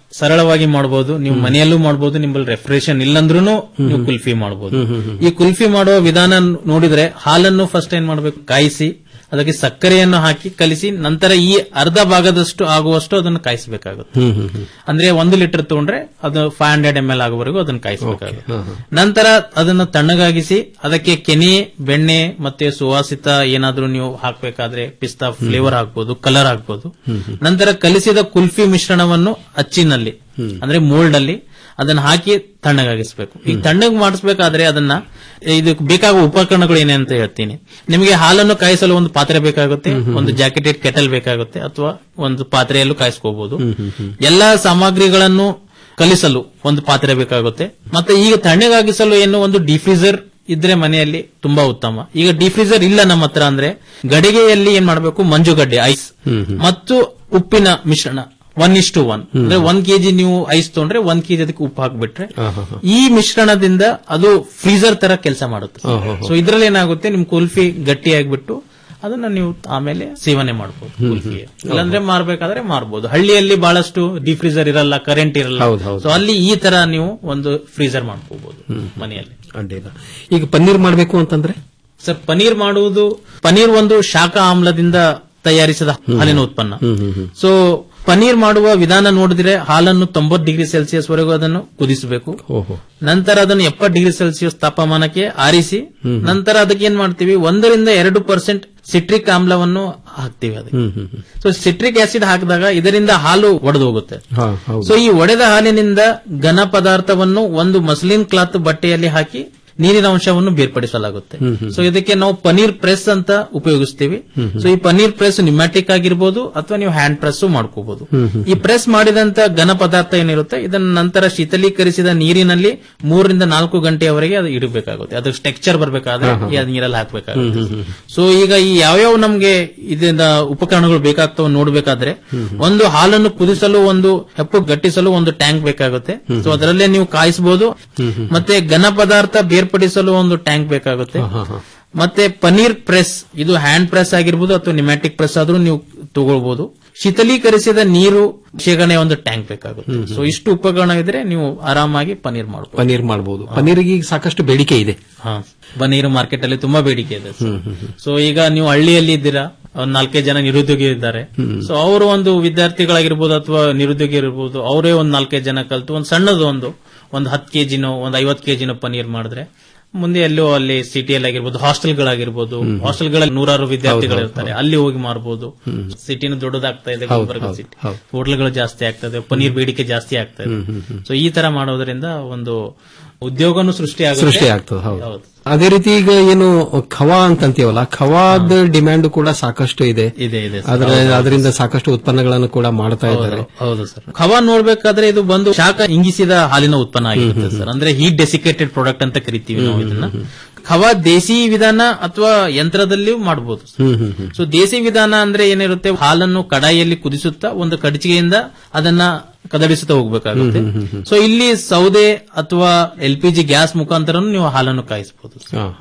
ಸರಳವಾಗಿ ಮಾಡಬಹುದು ನೀವು ಮನೆಯಲ್ಲೂ ಮಾಡಬಹುದು ನಿಮ್ಮಲ್ಲಿ ರೆಫ್ರಿಜರೇಷನ್ ಇಲ್ಲಂದ್ರೂ ನೀವು ಕುಲ್ಫಿ ಮಾಡಬಹುದು ಈ ಕುಲ್ಫಿ ಮಾಡುವ ವಿಧಾನ ನೋಡಿದ್ರೆ ಹಾಲನ್ನು ಫಸ್ಟ್ ಏನ್ ಮಾಡಬೇಕು ಕಾಯಿಸಿ ಅದಕ್ಕೆ ಸಕ್ಕರೆಯನ್ನು ಹಾಕಿ ಕಲಿಸಿ ನಂತರ ಈ ಅರ್ಧ ಭಾಗದಷ್ಟು ಆಗುವಷ್ಟು ಅದನ್ನು ಕಾಯಿಸಬೇಕಾಗುತ್ತೆ ಅಂದ್ರೆ ಒಂದು ಲೀಟರ್ ತಗೊಂಡ್ರೆ ಅದು ಫೈವ್ ಹಂಡ್ರೆಡ್ ಎಂ ಎಲ್ ಆಗುವವರೆಗೂ ಅದನ್ನು ಕಾಯಿಸಬೇಕಾಗುತ್ತೆ ನಂತರ ಅದನ್ನು ತಣ್ಣಗಾಗಿಸಿ ಅದಕ್ಕೆ ಕೆನೆ ಬೆಣ್ಣೆ ಮತ್ತೆ ಸುವಾಸಿತ ಏನಾದ್ರೂ ನೀವು ಹಾಕಬೇಕಾದ್ರೆ ಪಿಸ್ತಾ ಫ್ಲೇವರ್ ಹಾಕ್ಬೋದು ಕಲರ್ ಹಾಕ್ಬೋದು ನಂತರ ಕಲಿಸಿದ ಕುಲ್ಫಿ ಮಿಶ್ರಣವನ್ನು ಅಚ್ಚಿನಲ್ಲಿ ಅಂದ್ರೆ ಮೋಲ್ಡ್ ಅಲ್ಲಿ ಅದನ್ನ ಹಾಕಿ ತಣ್ಣಗಾಗಿಸ್ಬೇಕು ಈಗ ತಣ್ಣಗ್ ಮಾಡಿಸ್ಬೇಕಾದ್ರೆ ಅದನ್ನ ಇದಕ್ಕೆ ಬೇಕಾಗುವ ಉಪಕರಣಗಳು ಏನೇ ಅಂತ ಹೇಳ್ತೀನಿ ನಿಮಗೆ ಹಾಲನ್ನು ಕಾಯಿಸಲು ಒಂದು ಪಾತ್ರೆ ಬೇಕಾಗುತ್ತೆ ಒಂದು ಜಾಕೆಟೆಡ್ ಕೆಟಲ್ ಬೇಕಾಗುತ್ತೆ ಅಥವಾ ಒಂದು ಪಾತ್ರೆಯಲ್ಲೂ ಕಾಯಿಸ್ಕೋಬಹುದು ಎಲ್ಲಾ ಸಾಮಗ್ರಿಗಳನ್ನು ಕಲಿಸಲು ಒಂದು ಪಾತ್ರೆ ಬೇಕಾಗುತ್ತೆ ಮತ್ತೆ ಈಗ ತಣ್ಣಗಾಗಿಸಲು ಏನು ಒಂದು ಡಿಫ್ಯೂಸರ್ ಇದ್ರೆ ಮನೆಯಲ್ಲಿ ತುಂಬಾ ಉತ್ತಮ ಈಗ ಡಿಫ್ಯೂಸರ್ ಇಲ್ಲ ನಮ್ಮ ಹತ್ರ ಅಂದ್ರೆ ಗಡಿಗೆಯಲ್ಲಿ ಏನ್ ಮಾಡಬೇಕು ಮಂಜುಗಡ್ಡೆ ಐಸ್ ಮತ್ತು ಉಪ್ಪಿನ ಮಿಶ್ರಣ ಒನ್ ಇಸ್ ಟು ಒನ್ ಅಂದ್ರೆ ಒಂದ್ ಕೆಜಿ ನೀವು ಐಸ್ ತಗೊಂಡ್ರೆ ಒಂದ್ ಕೆಜಿ ಅದಕ್ಕೆ ಉಪ್ಪು ಹಾಕ್ಬಿಟ್ರೆ ಈ ಮಿಶ್ರಣದಿಂದ ಅದು ಫ್ರೀಜರ್ ತರ ಕೆಲಸ ಮಾಡುತ್ತೆ ಸೊ ಇದ್ರಲ್ಲಿ ಏನಾಗುತ್ತೆ ನಿಮ್ ಕುಲ್ಫಿ ಗಟ್ಟಿ ಆಗ್ಬಿಟ್ಟು ಅದನ್ನ ನೀವು ಆಮೇಲೆ ಸೇವನೆ ಮಾಡಬಹುದು ಕುಲ್ಫಿ ಇಲ್ಲಾಂದ್ರೆ ಮಾರ್ಬೇಕಾದ್ರೆ ಮಾರ್ಬೋದು ಹಳ್ಳಿಯಲ್ಲಿ ಬಹಳಷ್ಟು ಡಿಫ್ರೀಜರ್ ಇರಲ್ಲ ಕರೆಂಟ್ ಇರಲ್ಲ ಹೌದು, ಹೌದು. ಸೊ ಅಲ್ಲಿ ಈ ತರ ನೀವು ಒಂದು ಫ್ರೀಜರ್ ಮಾಡ್ಕೋಬಹುದು ಮನೆಯಲ್ಲಿ ಅಡ್ಡಿಲ್ಲ ಈಗ ಪನ್ನೀರ್ ಮಾಡಬೇಕು ಅಂತಂದ್ರೆ ಸರ್ ಪನೀರ್ ಮಾಡುವುದು ಪನೀರ್ ಒಂದು ಶಾಖ ಆಮ್ಲದಿಂದ ತಯಾರಿಸಿದ ಹಾಲಿನ ಉತ್ಪನ್ನ ಸೊ ಪನೀರ್ ಮಾಡುವ ವಿಧಾನ ನೋಡಿದ್ರೆ ಹಾಲನ್ನು ತೊಂಬತ್ತು ಡಿಗ್ರಿ ಸೆಲ್ಸಿಯಸ್ ವರೆಗೂ ಅದನ್ನು ಕುದಿಸಬೇಕು ನಂತರ ಅದನ್ನು ಎಪ್ಪತ್ತು ಡಿಗ್ರಿ ಸೆಲ್ಸಿಯಸ್ ತಾಪಮಾನಕ್ಕೆ ಆರಿಸಿ ನಂತರ ಅದಕ್ಕೆ ಏನ್ ಮಾಡ್ತೀವಿ ಒಂದರಿಂದ ಎರಡು ಪರ್ಸೆಂಟ್ ಸಿಟ್ರಿಕ್ ಆಮ್ಲವನ್ನು ಹಾಕ್ತಿವಿ ಅದಕ್ಕೆ ಸೊ ಸಿಟ್ರಿಕ್ ಆಸಿಡ್ ಹಾಕಿದಾಗ ಇದರಿಂದ ಹಾಲು ಒಡೆದು ಹೋಗುತ್ತೆ ಸೊ ಈ ಒಡೆದ ಹಾಲಿನಿಂದ ಘನ ಪದಾರ್ಥವನ್ನು ಒಂದು ಮಸ್ಲಿನ್ ಕ್ಲಾತ್ ಬಟ್ಟೆಯಲ್ಲಿ ಹಾಕಿ ನೀರಿನ ಅಂಶವನ್ನು ಬೇರ್ಪಡಿಸಲಾಗುತ್ತೆ ಸೊ ಇದಕ್ಕೆ ನಾವು ಪನೀರ್ ಪ್ರೆಸ್ ಅಂತ ಉಪಯೋಗಿಸ್ತೀವಿ ಸೊ ಈ ಪನೀರ್ ಪ್ರೆಸ್ ನ್ಯೂಮ್ಯಾಟಿಕ್ ಆಗಿರ್ಬೋದು ಅಥವಾ ನೀವು ಹ್ಯಾಂಡ್ ಪ್ರೆಸ್ ಮಾಡ್ಕೋಬಹುದು ಈ ಪ್ರೆಸ್ ಮಾಡಿದಂತ ಘನ ಪದಾರ್ಥ ಏನಿರುತ್ತೆ ಇದನ್ನ ನಂತರ ಶೀತಲೀಕರಿಸಿದ ನೀರಿನಲ್ಲಿ ಮೂರರಿಂದ ನಾಲ್ಕು ಗಂಟೆಯವರೆಗೆ ಅದು ಇಡಬೇಕಾಗುತ್ತೆ ಅದಕ್ಕೆ ಟೆಕ್ಸ್ಚರ್ ಬರಬೇಕಾದ್ರೆ ಈ ನೀರಲ್ಲಿ ಹಾಕಬೇಕಾಗುತ್ತೆ ಸೊ ಈಗ ಈ ಯಾವ್ಯಾವ ನಮ್ಗೆ ಇದರಿಂದ ಉಪಕರಣಗಳು ಬೇಕಾಗ್ತವೆ ನೋಡ್ಬೇಕಾದ್ರೆ ಒಂದು ಹಾಲನ್ನು ಕುದಿಸಲು ಒಂದು ಹೆಪ್ಪು ಗಟ್ಟಿಸಲು ಒಂದು ಟ್ಯಾಂಕ್ ಬೇಕಾಗುತ್ತೆ ಸೊ ಅದರಲ್ಲೇ ನೀವು ಕಾಯಿಸಬಹುದು ಮತ್ತೆ ಘನ ಪದಾರ್ಥ ಬೇರ್ಪಡಿಸಲು ಒಂದು ಟ್ಯಾಂಕ್ ಬೇಕಾಗುತ್ತೆ ಮತ್ತೆ ಪನೀರ್ ಪ್ರೆಸ್ ಇದು ಹ್ಯಾಂಡ್ ಪ್ರೆಸ್ ಆಗಿರ್ಬೋದು ಅಥವಾ ನಿಮ್ಯಾಟಿಕ್ ಪ್ರೆಸ್ ಆದ್ರೂ ನೀವು ತಗೊಳ್ಬಹುದು ಶೀತಲೀಕರಿಸಿದ ನೀರು ಶೇಖರಣೆ ಒಂದು ಟ್ಯಾಂಕ್ ಬೇಕಾಗುತ್ತೆ ಸೊ ಇಷ್ಟು ಉಪಕರಣ ಇದ್ರೆ ನೀವು ಆರಾಮಾಗಿ ಪನೀರ್ ಮಾಡಬಹುದು ಪನ್ನೀರ್ ಮಾಡಬಹುದು ಪನ್ನೀರಿಗೆ ಈಗ ಸಾಕಷ್ಟು ಬೇಡಿಕೆ ಇದೆ ಹಾ ಪನೀರ್ ಮಾರ್ಕೆಟ್ ಅಲ್ಲಿ ತುಂಬಾ ಬೇಡಿಕೆ ಇದೆ ಸೊ ಈಗ ನೀವು ಹಳ್ಳಿಯಲ್ಲಿ ಇದ್ದೀರಾ ಒಂದ್ ನಾಲ್ಕೈದು ಜನ ನಿರುದ್ಯೋಗಿ ಇದ್ದಾರೆ ಸೊ ಅವರು ಒಂದು ವಿದ್ಯಾರ್ಥಿಗಳಾಗಿರ್ಬೋದು ಅಥವಾ ನಿರುದ್ಯೋಗಿ ಇರ್ಬೋದು ಅವರೇ ಒಂದ್ ನಾಲ್ಕೈದು ಜನ ಕಲ್ತು ಒಂದ್ ಸಣ್ಣದು ಒಂದು ಒಂದ್ ಹತ್ತು ಕೆಜಿನೋ ಒಂದ್ ಐವತ್ ಕೆಜಿನೋ ಪನೀರ್ ಮಾಡಿದ್ರೆ ಮುಂದೆ ಎಲ್ಲೋ ಅಲ್ಲಿ ಸಿಟಿಯಲ್ಲಿ ಆಗಿರ್ಬೋದು ಹಾಸ್ಟೆಲ್ಗಳಾಗಿರ್ಬೋದು ಹಾಸ್ಟೆಲ್ಗಳಲ್ಲಿ ನೂರಾರು ವಿದ್ಯಾರ್ಥಿಗಳು ಇರ್ತಾರೆ ಅಲ್ಲಿ ಹೋಗಿ ಮಾರಬಹುದು ಸಿಟಿನ ದೊಡ್ಡದಾಗ್ತಾ ಇದೆ ಹೌದು, ಗುಲ್ಬರ್ಗ ಹೌದು, ಸಿಟಿ ಹೌದು. ಹೋಟ್ಲ್ಗಳು ಜಾಸ್ತಿ ಆಗ್ತದೆ ಪನೀರ್ ಬೇಡಿಕೆ ಜಾಸ್ತಿ ಆಗ್ತಾ ಇದೆ ಸೊ ಈ ತರ ಮಾಡೋದ್ರಿಂದ ಒಂದು ಉದ್ಯೋಗನೂ ಸೃಷ್ಟಿ ಆಗುತ್ತೆ ಸೃಷ್ಟಿ ಆಗ್ತದೆ ಹೌದು ಅದೇ ರೀತಿ ಈಗ ಏನು ಖವಾ ಅಂತಂತೀವಲ್ಲ ಖವಾದ ಡಿಮ್ಯಾಂಡ್ ಕೂಡ ಸಾಕಷ್ಟು ಇದೆ ಇದೆ ಇದೆ ಸರ್. ಅದರ ಹೌದು. ಅದರಿಂದ ಸಾಕಷ್ಟು ಉತ್ಪನ್ನಗಳನ್ನು ಕೂಡ ಮಾಡ್ತಾ ಇದ್ದಾರೆ ಹೌದು ಸರ್ ಖವಾ ನೋಡ್ಬೇಕಾದ್ರೆ ಇದು ಬಂದು ಶಾಖ ಇಂಗಿಸಿದ ಹಾಲಿನ ಉತ್ಪನ್ನ ಆಗಿರುತ್ತೆ ಸರ್ ಅಂದ್ರೆ ಹೀಟ್ ಡೆಸಿಕೇಟೆಡ್ ಪ್ರಾಡಕ್ಟ್ ಅಂತ ಕರಿತೀವಿ ನಾವು ಇದನ್ನ ಖವಾ ದೇಸಿ ವಿಧಾನ ಅಥವಾ ಯಂತ್ರದಲ್ಲಿಯೂ ಮಾಡಬಹುದು ಸೊ ದೇಸಿ ವಿಧಾನ ಅಂದ್ರೆ ಏನಿರುತ್ತೆ ಹಾಲನ್ನು ಕಡಾಯಿಯಲ್ಲಿ ಕುದಿಸುತ್ತಾ ಒಂದು ಕಡಚಿಗೆಯಿಂದ ಅದನ್ನ ಕದಡಿಸುತ್ತಾ ಹೋಗ್ಬೇಕಾಗುತ್ತೆ ಸೊ ಇಲ್ಲಿ ಸೌದೆ ಅಥವಾ ಎಲ್ ಪಿ ಜಿ ಗ್ಯಾಸ್ ಮುಖಾಂತರ ನೀವು ಹಾಲನ್ನು ಕಾಯಿಸಬಹುದು